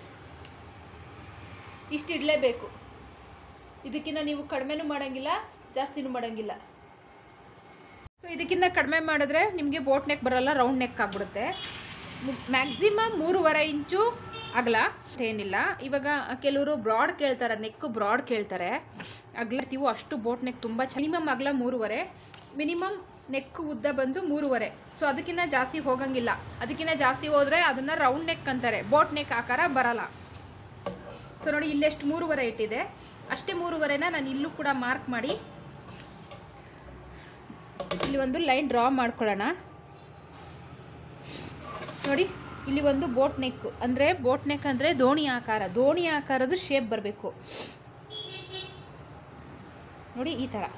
ಇಷ್ಟಿಡಲೇಬೇಕು ಇದಕ್ಕಿಂತ ನೀವು ಕಡಿಮೆನೂ ಮಾಡೋಂಗಿಲ್ಲ ಜಾಸ್ತಿನೂ ಮಾಡೋಂಗಿಲ್ಲ ಸೊ ಇದಕ್ಕಿಂತ ಕಡಿಮೆ ಮಾಡಿದ್ರೆ ನಿಮಗೆ ಬೋಟ್ ನೆಕ್ ಬರಲ್ಲ ರೌಂಡ್ ನೆಕ್ ಆಗಿಬಿಡುತ್ತೆ ಮ್ಯಾಕ್ಸಿಮಮ್ ಮೂರುವರೆ ಇಂಚು ಅಗಲ ಏನಿಲ್ಲ ಇವಾಗ ಕೆಲವರು ಬ್ರಾಡ್ ಕೇಳ್ತಾರೆ ನೆಕ್ ಬ್ರಾಡ್ ಕೇಳ್ತಾರೆ ಅಗ್ಲತ್ತೀವು ಅಷ್ಟು ಬೋಟ್ ನೆಕ್ ತುಂಬ ಮಿನಿಮಮ್ ಅಗಲ ಮೂರುವರೆ ಮಿನಿಮಮ್ ನೆಕ್ ಉದ್ದ ಬಂದು ಮೂರುವರೆ ಸೊ ಅದಕ್ಕಿಂತ ಜಾಸ್ತಿ ಹೋಗಂಗಿಲ್ಲ ಅದಕ್ಕಿಂತ ಜಾಸ್ತಿ ಹೋದರೆ ಅದನ್ನು ರೌಂಡ್ ನೆಕ್ ಅಂತಾರೆ ಬೋಟ್ ನೆಕ್ ಆಕಾರ ಬರಲ್ಲ ಸೊ ನೋಡಿ ಇಲ್ಲೆಷ್ಟು ಮೂರುವರೆ ಇಟ್ಟಿದೆ ಅಷ್ಟೇ ಮೂರುವರೆನ ನಾನು ಇಲ್ಲೂ ಕೂಡ ಮಾರ್ಕ್ ಮಾಡಿ ಇಲ್ಲಿ ಒಂದು ಲೈನ್ ಡ್ರಾ ಮಾಡ್ಕೊಳ್ಳೋಣ ನೋಡಿ ಇಲ್ಲಿ ಒಂದು ಬೋಟ್ ನೆಕ್ ಅಂದರೆ ಬೋಟ್ ನೆಕ್ ಅಂದರೆ ದೋಣಿ ಆಕಾರ ದೋಣಿ ಆಕಾರದ ಶೇಪ್ ಬರಬೇಕು ನೋಡಿ ಈ ಥರ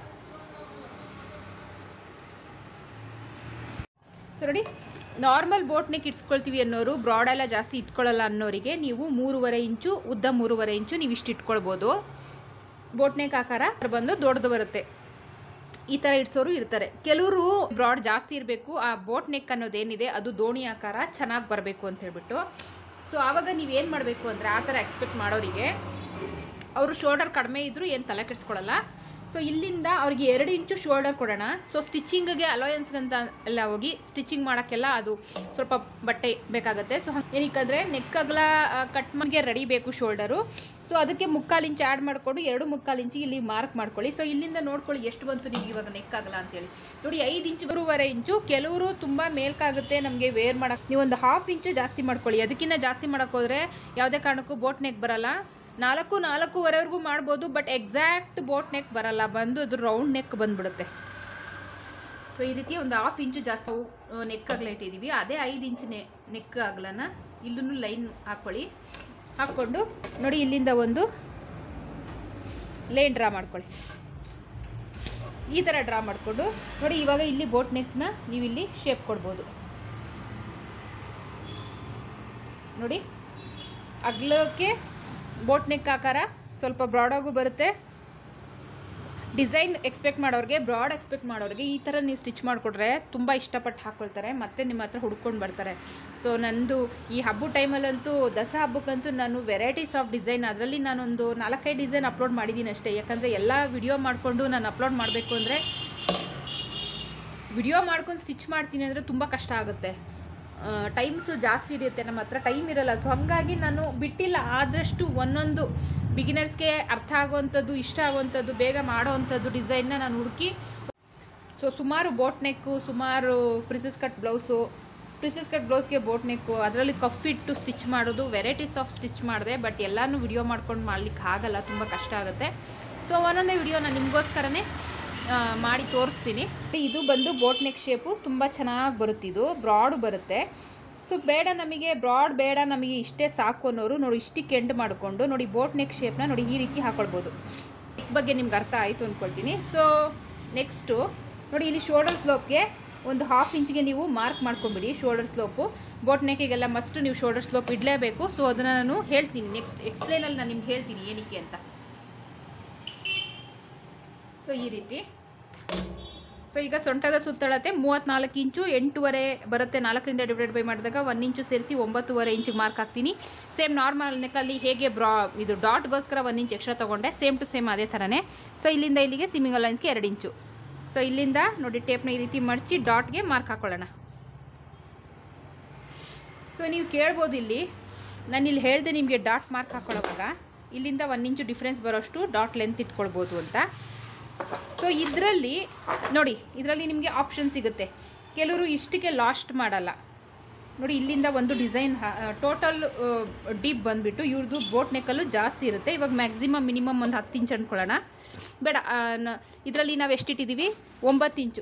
ಸೊ ನೋಡಿ ನಾರ್ಮಲ್ ಬೋಟ್ ನೆಕ್ ಇಟ್ಸ್ಕೊಳ್ತೀವಿ ಅನ್ನೋರು ಬ್ರಾಡ್ ಎಲ್ಲ ಜಾಸ್ತಿ ಇಟ್ಕೊಳ್ಳಲ್ಲ ಅನ್ನೋರಿಗೆ ನೀವು ಮೂರುವರೆ ಇಂಚು ಉದ್ದ ಮೂರುವರೆ ಇಂಚು ನೀವು ಇಷ್ಟು ಇಟ್ಕೊಳ್ಬೋದು ಬೋಟ್ ನೆಕ್ ಆಕಾರ ಬಂದು ದೊಡ್ಡದು ಬರುತ್ತೆ ಈ ಥರ ಇಡ್ಸೋರು ಇರ್ತಾರೆ ಕೆಲವರು ಬ್ರಾಡ್ ಜಾಸ್ತಿ ಇರಬೇಕು ಆ ಬೋಟ್ ನೆಕ್ ಅನ್ನೋದೇನಿದೆ ಅದು ದೋಣಿ ಆಕಾರ ಚೆನ್ನಾಗಿ ಬರಬೇಕು ಅಂತ ಹೇಳ್ಬಿಟ್ಟು ಸೊ ಆವಾಗ ನೀವೇನು ಮಾಡಬೇಕು ಅಂದರೆ ಆ ಥರ ಎಕ್ಸ್ಪೆಕ್ಟ್ ಮಾಡೋರಿಗೆ ಅವರು ಶೋಲ್ಡರ್ ಕಡಿಮೆ ಇದ್ದರೂ ಏನು ತಲೆ ಕೆಡಿಸ್ಕೊಳ್ಳಲ್ಲ ಸೊ ಇಲ್ಲಿಂದ ಅವ್ರಿಗೆ ಎರಡು ಇಂಚು ಶೋಲ್ಡರ್ ಕೊಡೋಣ ಸೊ ಸ್ಟಿಚಿಂಗ್ಗೆ ಅಲೋಯನ್ಸ್ಗಂತ ಎಲ್ಲ ಹೋಗಿ ಸ್ಟಿಚಿಂಗ್ ಮಾಡೋಕ್ಕೆಲ್ಲ ಅದು ಸ್ವಲ್ಪ ಬಟ್ಟೆ ಬೇಕಾಗುತ್ತೆ ಸೊ ಏನಕ್ಕಂದರೆ ನೆಕ್ ಅಗಲ ಕಟ್ ಮಾಡಿಗೆ ರೆಡಿ ಬೇಕು ಶೋಲ್ಡರು ಸೊ ಅದಕ್ಕೆ ಮುಕ್ಕಾಲು ಇಂಚ್ ಆ್ಯಡ್ ಮಾಡಿಕೊಂಡು ಎರಡು ಮುಕ್ಕಾಲು ಇಂಚಿಗೆ ಇಲ್ಲಿ ಮಾರ್ಕ್ ಮಾಡ್ಕೊಳ್ಳಿ ಸೊ ಇಲ್ಲಿಂದ ನೋಡ್ಕೊಳ್ಳಿ ಎಷ್ಟು ಬಂತು ನಿಮ್ಗೆ ಇವಾಗ ನೆಕ್ ಆಗಲ್ಲ ಅಂತೇಳಿ ನೋಡಿ ಐದು ಇಂಚು ಮೂರುವರೆ ಇಂಚು ಕೆಲವರು ತುಂಬ ಮೇಲ್ಕಾಗುತ್ತೆ ನಮಗೆ ವೇರ್ ಮಾಡೋಕ್ಕೆ ನೀವು ಒಂದು ಹಾಫ್ ಇಂಚು ಜಾಸ್ತಿ ಮಾಡ್ಕೊಳ್ಳಿ ಅದಕ್ಕಿಂತ ಜಾಸ್ತಿ ಮಾಡೋಕೆ ಹೋದರೆ ಯಾವುದೇ ಕಾರಣಕ್ಕೂ ಬೋಟ್ ನೆಕ್ ಬರಲ್ಲ ನಾಲ್ಕು ನಾಲ್ಕೂವರೆವರೆಗೂ ಮಾಡ್ಬೋದು ಬಟ್ ಎಕ್ಸಾಕ್ಟ್ ಬೋಟ್ ನೆಕ್ ಬರಲ್ಲ ಬಂದು ಅದು ರೌಂಡ್ ನೆಕ್ ಬಂದ್ಬಿಡುತ್ತೆ ಸೊ ಈ ರೀತಿ ಒಂದು ಹಾಫ್ ಇಂಚು ಜಾಸ್ತಿ ನೆಕ್ ಅಗಲ ಇಟ್ಟಿದ್ದೀವಿ ಅದೇ ಐದು ಇಂಚ್ ನೆ ನೆಕ್ ಅಗಲನ ಇಲ್ಲೂ ಲೈನ್ ಹಾಕ್ಕೊಳ್ಳಿ ಹಾಕ್ಕೊಂಡು ನೋಡಿ ಇಲ್ಲಿಂದ ಒಂದು ಲೈನ್ ಡ್ರಾ ಮಾಡ್ಕೊಳ್ಳಿ ಈ ಥರ ಡ್ರಾ ಮಾಡಿಕೊಂಡು ನೋಡಿ ಇವಾಗ ಇಲ್ಲಿ ಬೋಟ್ ನೆಕ್ನ ನೀವು ಇಲ್ಲಿ ಶೇಪ್ ಕೊಡ್ಬೋದು ನೋಡಿ ಅಗ್ಲಕ್ಕೆ ಬೋಟ್ ನೆಕ್ ಆಕಾರ ಸ್ವಲ್ಪ ಬ್ರಾಡಾಗೂ ಬರುತ್ತೆ ಡಿಸೈನ್ ಎಕ್ಸ್ಪೆಕ್ಟ್ ಮಾಡೋರಿಗೆ ಬ್ರಾಡ್ ಎಕ್ಸ್ಪೆಕ್ಟ್ ಮಾಡೋರಿಗೆ ಈ ಥರ ನೀವು ಸ್ಟಿಚ್ ಮಾಡಿಕೊಟ್ರೆ ತುಂಬ ಇಷ್ಟಪಟ್ಟು ಹಾಕ್ಕೊಳ್ತಾರೆ ಮತ್ತೆ ನಿಮ್ಮ ಹತ್ರ ಹುಡ್ಕೊಂಡು ಬರ್ತಾರೆ ಸೊ ನಂದು ಈ ಹಬ್ಬದ ಟೈಮಲ್ಲಂತೂ ದಸರಾ ಹಬ್ಬಕ್ಕಂತೂ ನಾನು ವೆರೈಟೀಸ್ ಆಫ್ ಡಿಸೈನ್ ಅದರಲ್ಲಿ ನಾನೊಂದು ನಾಲ್ಕೈದು ಡಿಸೈನ್ ಅಪ್ಲೋಡ್ ಮಾಡಿದ್ದೀನಿ ಅಷ್ಟೇ ಯಾಕಂದರೆ ಎಲ್ಲ ವಿಡಿಯೋ ಮಾಡಿಕೊಂಡು ನಾನು ಅಪ್ಲೋಡ್ ಮಾಡಬೇಕು ಅಂದರೆ ವಿಡಿಯೋ ಮಾಡ್ಕೊಂಡು ಸ್ಟಿಚ್ ಮಾಡ್ತೀನಿ ಅಂದರೆ ತುಂಬ ಕಷ್ಟ ಆಗುತ್ತೆ ಟೈಮ್ಸು ಜಾಸ್ತಿ ಹಿಡಿಯುತ್ತೆ ನಮ್ಮ ಹತ್ರ ಟೈಮ್ ಇರಲ್ಲ ಸೊ ಹಾಗಾಗಿ ನಾನು ಬಿಟ್ಟಿಲ್ಲ ಆದಷ್ಟು ಒಂದೊಂದು ಬಿಗಿನರ್ಸ್ಗೆ ಅರ್ಥ ಆಗುವಂಥದ್ದು ಇಷ್ಟ ಆಗುವಂಥದ್ದು ಬೇಗ ಮಾಡೋವಂಥದ್ದು ಡಿಸೈನ್ನ ನಾನು ಹುಡುಕಿ ಸೊ ಸುಮಾರು ಬೋಟ್ ನೆಕ್ಕು ಸುಮಾರು princess cut blouse princess cut ಬ್ಲೌಸ್ಗೆ ಬೋಟ್ ನೆಕ್ಕು ಅದರಲ್ಲಿ ಕಫ್ ಇಟ್ಟು ಸ್ಟಿಚ್ ಮಾಡೋದು ವೆರೈಟೀಸ್ ಆಫ್ ಸ್ಟಿಚ್ ಮಾಡಿದೆ ಬಟ್ ಎಲ್ಲನೂ ವಿಡಿಯೋ ಮಾಡ್ಕೊಂಡು ಮಾಡ್ಲಿಕ್ಕೆ ಆಗಲ್ಲ ತುಂಬ ಕಷ್ಟ ಆಗುತ್ತೆ ಸೊ ಒಂದೊಂದೇ ವಿಡಿಯೋ ನಾನು ನಿಮಗೋಸ್ಕರನೇ ಆ, ಮಾಡಿ ತೋರಿಸ್ತೀನಿ ಇದು ಬಂದು ಬೋಟ್ ನೆಕ್ ಶೇಪು ತುಂಬ ಚೆನ್ನಾಗಿ ಬರುತ್ತೆ ಇದು ಬ್ರಾಡ್ ಬರುತ್ತೆ ಸೊ ಬೇಡ ನಮಗೆ ಬ್ರಾಡ್ ಬೇಡ ನಮಗೆ ಇಷ್ಟೇ ಸಾಕು ಅನ್ನೋರು ನೋಡಿ ಇಷ್ಟಕ್ಕೆ ಎಂಡ್ ಮಾಡಿಕೊಂಡು ನೋಡಿ ಬೋಟ್ ನೆಕ್ ಶೇಪ್ನ ನೋಡಿ ಈ ರೀತಿ ಹಾಕೊಳ್ಬೋದು ನೆಕ್ ಬಗ್ಗೆ ನಿಮ್ಗೆ ಅರ್ಥ ಆಯಿತು ಅಂದ್ಕೊಳ್ತೀನಿ ಸೊ ನೆಕ್ಸ್ಟು ನೋಡಿ ಇಲ್ಲಿ ಶೋಲ್ಡರ್ ಸ್ಲೋಪ್ಗೆ ಒಂದು ಹಾಫ್ ಇಂಚಿಗೆ ನೀವು ಮಾರ್ಕ್ ಮಾಡ್ಕೊಂಬಿಡಿ ಶೋಲ್ಡರ್ ಸ್ಲೋಪು ಬೋಟ್ ನೆಕ್ಕಿಗೆಲ್ಲ ಮಸ್ಟು ನೀವು ಶೋಲ್ಡರ್ ಸ್ಲೋಪ್ ಇಡಲೇಬೇಕು ಸೊ ಅದನ್ನು ನಾನು ಹೇಳ್ತೀನಿ ನೆಕ್ಸ್ಟ್ ಎಕ್ಸ್ಪ್ಲೇನಲ್ಲಿ ನಾನು ನಿಮ್ಗೆ ಹೇಳ್ತೀನಿ ಏನಕ್ಕೆ ಅಂತ ಸೊ ಈ ರೀತಿ ಸೊ ಈಗ ಸೊಂಟದ ಸುತ್ತಳತೆ ಮೂವತ್ತ್ನಾಲ್ಕು ಇಂಚು ಎಂಟೂವರೆ ಬರುತ್ತೆ ನಾಲ್ಕರಿಂದ ಡಿವೈಡ್ ಬೈ ಮಾಡಿದಾಗ ಒಂದು ಇಂಚು ಸೇರಿಸಿ ಒಂಬತ್ತುವರೆ ಇಂಚಿಗೆ ಮಾರ್ಕ್ ಹಾಕ್ತೀನಿ ಸೇಮ್ ನಾರ್ಮಲ್ ನೆಕ್ಕಲ್ಲಿ ಹೇಗೆ ಬ್ರಾ ಇದು ಡಾಟ್ಗೋಸ್ಕರ ಒಂದು ಇಂಚ್ ಎಕ್ಸ್ಟ್ರಾ ತೊಗೊಂಡೆ ಸೇಮ್ ಟು ಸೇಮ್ ಅದೇ ಥರನೇ ಸೊ ಇಲ್ಲಿಂದ ಇಲ್ಲಿಗೆ ಸಿಮ್ಮಿಂಗ್ ಲೈನ್ಸ್ಗೆ ಎರಡು ಇಂಚು ಸೊ ಇಲ್ಲಿಂದ ನೋಡಿ ಟೇಪ್ನ ಈ ರೀತಿ ಮಡಚಿ ಡಾಟ್ಗೆ ಮಾರ್ಕ್ ಹಾಕೊಳ್ಳೋಣ ಸೊ ನೀವು ಕೇಳ್ಬೋದು ಇಲ್ಲಿ ನಾನು ಇಲ್ಲಿ ಹೇಳಿದೆ ನಿಮಗೆ ಡಾಟ್ ಮಾರ್ಕ್ ಹಾಕೊಳ್ಳೋವಾಗ ಇಲ್ಲಿಂದ ಒಂದು ಇಂಚು ಡಿಫ್ರೆನ್ಸ್ ಬರೋಷ್ಟು ಡಾಟ್ ಲೆಂತ್ ಇಟ್ಕೊಳ್ಬೋದು ಅಂತ ಸೊ ಇದರಲ್ಲಿ ನೋಡಿ ಇದರಲ್ಲಿ ನಿಮಗೆ ಆಪ್ಷನ್ ಸಿಗುತ್ತೆ ಕೆಲವರು ಇಷ್ಟಕ್ಕೆ ಲಾಸ್ಟ್ ಮಾಡಲ್ಲ ನೋಡಿ ಇಲ್ಲಿಂದ ಒಂದು ಡಿಸೈನ್ ಟೋಟಲ್ ಡೀಪ್ ಬಂದುಬಿಟ್ಟು ಇವ್ರದ್ದು ಬೋಟ್ ನೆಕ್ಕಲ್ಲೂ ಜಾಸ್ತಿ ಇರುತ್ತೆ ಇವಾಗ ಮ್ಯಾಕ್ಸಿಮಮ್ ಮಿನಿಮಮ್ ಒಂದು ಹತ್ತು ಇಂಚ್ ಅಂದ್ಕೊಳ್ಳೋಣ ಬೇಡ ಇದರಲ್ಲಿ ನಾವು ಎಷ್ಟಿಟ್ಟಿದ್ದೀವಿ ಒಂಬತ್ತು ಇಂಚು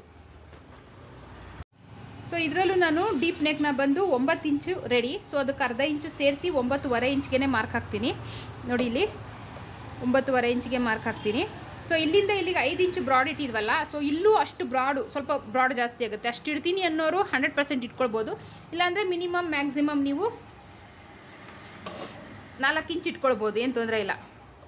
ಸೊ ಇದರಲ್ಲೂ ನಾನು ಡೀಪ್ ನೆಕ್ನ ಬಂದು ಒಂಬತ್ತು ಇಂಚು ರೆಡಿ ಸೊ ಅದಕ್ಕೆ ಅರ್ಧ ಇಂಚು ಸೇರಿಸಿ ಒಂಬತ್ತುವರೆ ಇಂಚ್ಗೆ ಮಾರ್ಕ್ ಹಾಕ್ತೀನಿ ನೋಡಿ ಇಲ್ಲಿ ಒಂಬತ್ತುವರೆ ಇಂಚಿಗೆ ಮಾರ್ಕ್ ಹಾಕ್ತೀನಿ ಸೊ ಇಲ್ಲಿಂದ ಇಲ್ಲಿಗೆ ಐದು ಇಂಚು ಬ್ರಾಡ್ ಇಟ್ಟಿದ್ವಲ್ಲ ಸೊ ಇಲ್ಲೂ ಅಷ್ಟು ಬ್ರಾಡು ಸ್ವಲ್ಪ ಬ್ರಾಡ್ ಜಾಸ್ತಿ ಆಗುತ್ತೆ ಅಷ್ಟು ಇಡ್ತೀನಿ ಅನ್ನೋರು ಹಂಡ್ರೆಡ್ ಪರ್ಸೆಂಟ್ ಇಟ್ಕೊಳ್ಬೋದು ಇಲ್ಲಾಂದರೆ ಮಿನಿಮಮ್ ಮ್ಯಾಕ್ಸಿಮಮ್ ನೀವು ನಾಲ್ಕು ಇಂಚ್ ಇಟ್ಕೊಳ್ಬೋದು ಏನು ತೊಂದರೆ ಇಲ್ಲ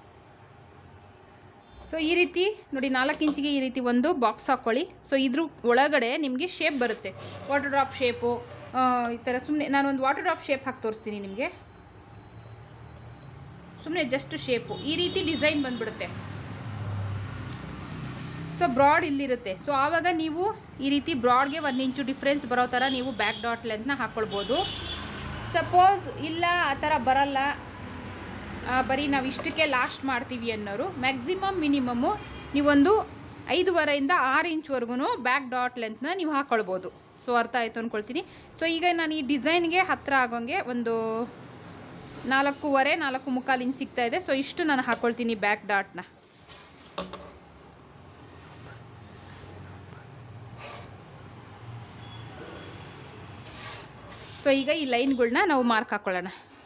ಸೊ ಈ ರೀತಿ ನೋಡಿ ನಾಲ್ಕು ಇಂಚಿಗೆ ಈ ರೀತಿ ಒಂದು ಬಾಕ್ಸ್ ಹಾಕ್ಕೊಳ್ಳಿ ಸೊ ಇದ್ರ ಒಳಗಡೆ ನಿಮಗೆ ಶೇಪ್ ಬರುತ್ತೆ ವಾಟರ್ ಡ್ರಾಪ್ ಶೇಪು ಈ ಥರ ಸುಮ್ಮನೆ ನಾನೊಂದು ವಾಟರ್ ಡ್ರಾಪ್ ಶೇಪ್ ಹಾಕಿ ತೋರಿಸ್ತೀನಿ ನಿಮಗೆ ಸುಮ್ಮನೆ ಜಸ್ಟ್ ಶೇಪು ಈ ರೀತಿ ಡಿಸೈನ್ ಬಂದ್ಬಿಡುತ್ತೆ ಸೊ ಬ್ರಾಡ್ ಇಲ್ಲಿರುತ್ತೆ ಸೊ ಆವಾಗ ನೀವು ಈ ರೀತಿ ಬ್ರಾಡ್ಗೆ ಒಂದು ಇಂಚು ಡಿಫ್ರೆನ್ಸ್ ಬರೋ ಥರ ನೀವು ಬ್ಯಾಕ್ ಡಾಟ್ ಲೆಂತ್ನ ಹಾಕ್ಕೊಳ್ಬೋದು ಸಪೋಸ್ ಇಲ್ಲ ಆ ಥರ ಬರಲ್ಲ ಆ, ಬರೀ ನಾವು ಇಷ್ಟಕ್ಕೆ ಲಾಸ್ಟ್ ಮಾಡ್ತೀವಿ ಅನ್ನೋರು ಮ್ಯಾಕ್ಸಿಮಮ್ ಮಿನಿಮಮ್ಮು ನೀವೊಂದು ಐದುವರೆಯಿಂದ ಆರು ಇಂಚ್ವರೆಗೂ ಬ್ಯಾಕ್ ಡಾಟ್ ಲೆಂತ್ನ ನೀವು ಹಾಕ್ಕೊಳ್ಬೋದು ಸೊ ಅರ್ಥ ಆಯಿತು ಅಂದ್ಕೊಳ್ತೀನಿ ಸೊ ಈಗ ನಾನು ಈ ಡಿಸೈನ್ಗೆ ಹತ್ತಿರ ಆಗೋಂಗೆ ಒಂದು ನಾಲ್ಕೂವರೆ ನಾಲ್ಕು ಮುಕ್ಕಾಲು ಇಂಚ್ ಸಿಗ್ತಾ ಇದೆ ಸೊ ಇಷ್ಟು ನಾನು ಹಾಕ್ಕೊಳ್ತೀನಿ ಬ್ಯಾಕ್ ಡಾಟ್ನ ಸೊ ಈಗ ಈ ಲೈನ್ಗಳ್ನ ನಾವು ಮಾರ್ಕ್ ಹಾಕ್ಕೊಳ್ಳೋಣ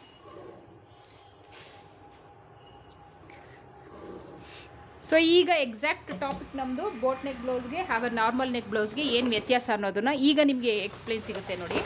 ಸೊ ಈಗ ಎಕ್ಸಾಕ್ಟ್ ಟಾಪಿಕ್ ನಮ್ಮದು ಬೋಟ್ ನೆಕ್ ಬ್ಲೌಸ್ಗೆ ಹಾಗೂ ನಾರ್ಮಲ್ ನೆಕ್ ಬ್ಲೌಸ್ಗೆ ಏನು ವ್ಯತ್ಯಾಸ ಅನ್ನೋದನ್ನ ಈಗ ನಿಮಗೆ ಎಕ್ಸ್ಪ್ಲೈನ್ ಸಿಗುತ್ತೆ ನೋಡಿ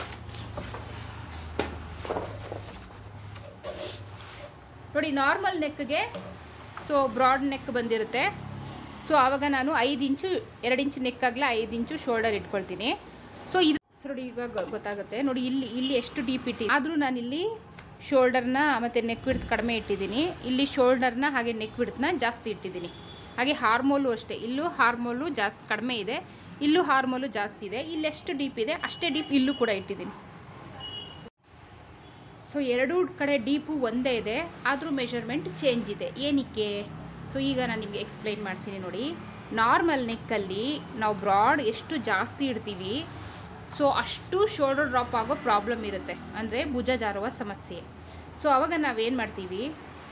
ನೋಡಿ ನಾರ್ಮಲ್ ನೆಕ್ಗೆ ಸೊ ಬ್ರಾಡ್ ನೆಕ್ ಬಂದಿರುತ್ತೆ ಸೊ ಆವಾಗ ನಾನು ಐದು ಇಂಚು ಎರಡು ಇಂಚು ನೆಕ್ ಆಗಲ ಐದು ಇಂಚು ಶೋಲ್ಡರ್ ಇಟ್ಕೊಳ್ತೀನಿ ಸೊ ಇದು ಸೊ ನೋಡಿ ಈಗ ಗೊ- ಗೊತ್ತಾಗುತ್ತೆ ನೋಡಿ ಇಲ್ಲಿ ಇಲ್ಲಿ ಎಷ್ಟು ಡೀಪ್ ಇಟ್ಟಿ ಆದರೂ ನಾನಿಲ್ಲಿ ಶೋಲ್ಡರ್ನ ಮತ್ತು ನೆಕ್ ವಿಡ್ತ್ ಕಡಿಮೆ ಇಟ್ಟಿದ್ದೀನಿ ಇಲ್ಲಿ ಶೋಲ್ಡರ್ನ ಹಾಗೆ ನೆಕ್ ವಿಡ್ತ್ನ ಜಾಸ್ತಿ ಇಟ್ಟಿದ್ದೀನಿ ಹಾಗೆ ಹಾರ್ಮೋಲು ಅಷ್ಟೇ ಇಲ್ಲೂ ಹಾರ್ಮೋಲು ಜಾಸ್ತಿ ಕಡಿಮೆ ಇದೆ ಇಲ್ಲೂ ಹಾರ್ಮೋಲು ಜಾಸ್ತಿ ಇದೆ ಇಲ್ಲಿ ಎಷ್ಟು ಡೀಪ್ ಇದೆ ಅಷ್ಟೇ ಡೀಪ್ ಇಲ್ಲೂ ಕೂಡ ಇಟ್ಟಿದ್ದೀನಿ ಸೊ ಎರಡೂ ಕಡೆ ಡೀಪು ಒಂದೇ ಇದೆ ಆದರೂ ಮೆಷರ್ಮೆಂಟ್ ಚೇಂಜ್ ಇದೆ ಏನಕ್ಕೆ ಸೊ ಈಗ ನಾನು ನಿಮಗೆ ಎಕ್ಸ್ಪ್ಲೈನ್ ಮಾಡ್ತೀನಿ ನೋಡಿ ನಾರ್ಮಲ್ ನೆಕ್ಕಲ್ಲಿ ನಾವು ಬ್ರಾಡ್ ಎಷ್ಟು ಜಾಸ್ತಿ ಇಡ್ತೀವಿ ಸೊ ಅಷ್ಟು ಶೋಲ್ಡರ್ ಡ್ರಾಪ್ ಆಗೋ ಪ್ರಾಬ್ಲಮ್ ಇರುತ್ತೆ ಅಂದರೆ ಭುಜ ಜಾರುವ ಸಮಸ್ಯೆ ಸೊ ಅವಾಗ ನಾವೇನು ಮಾಡ್ತೀವಿ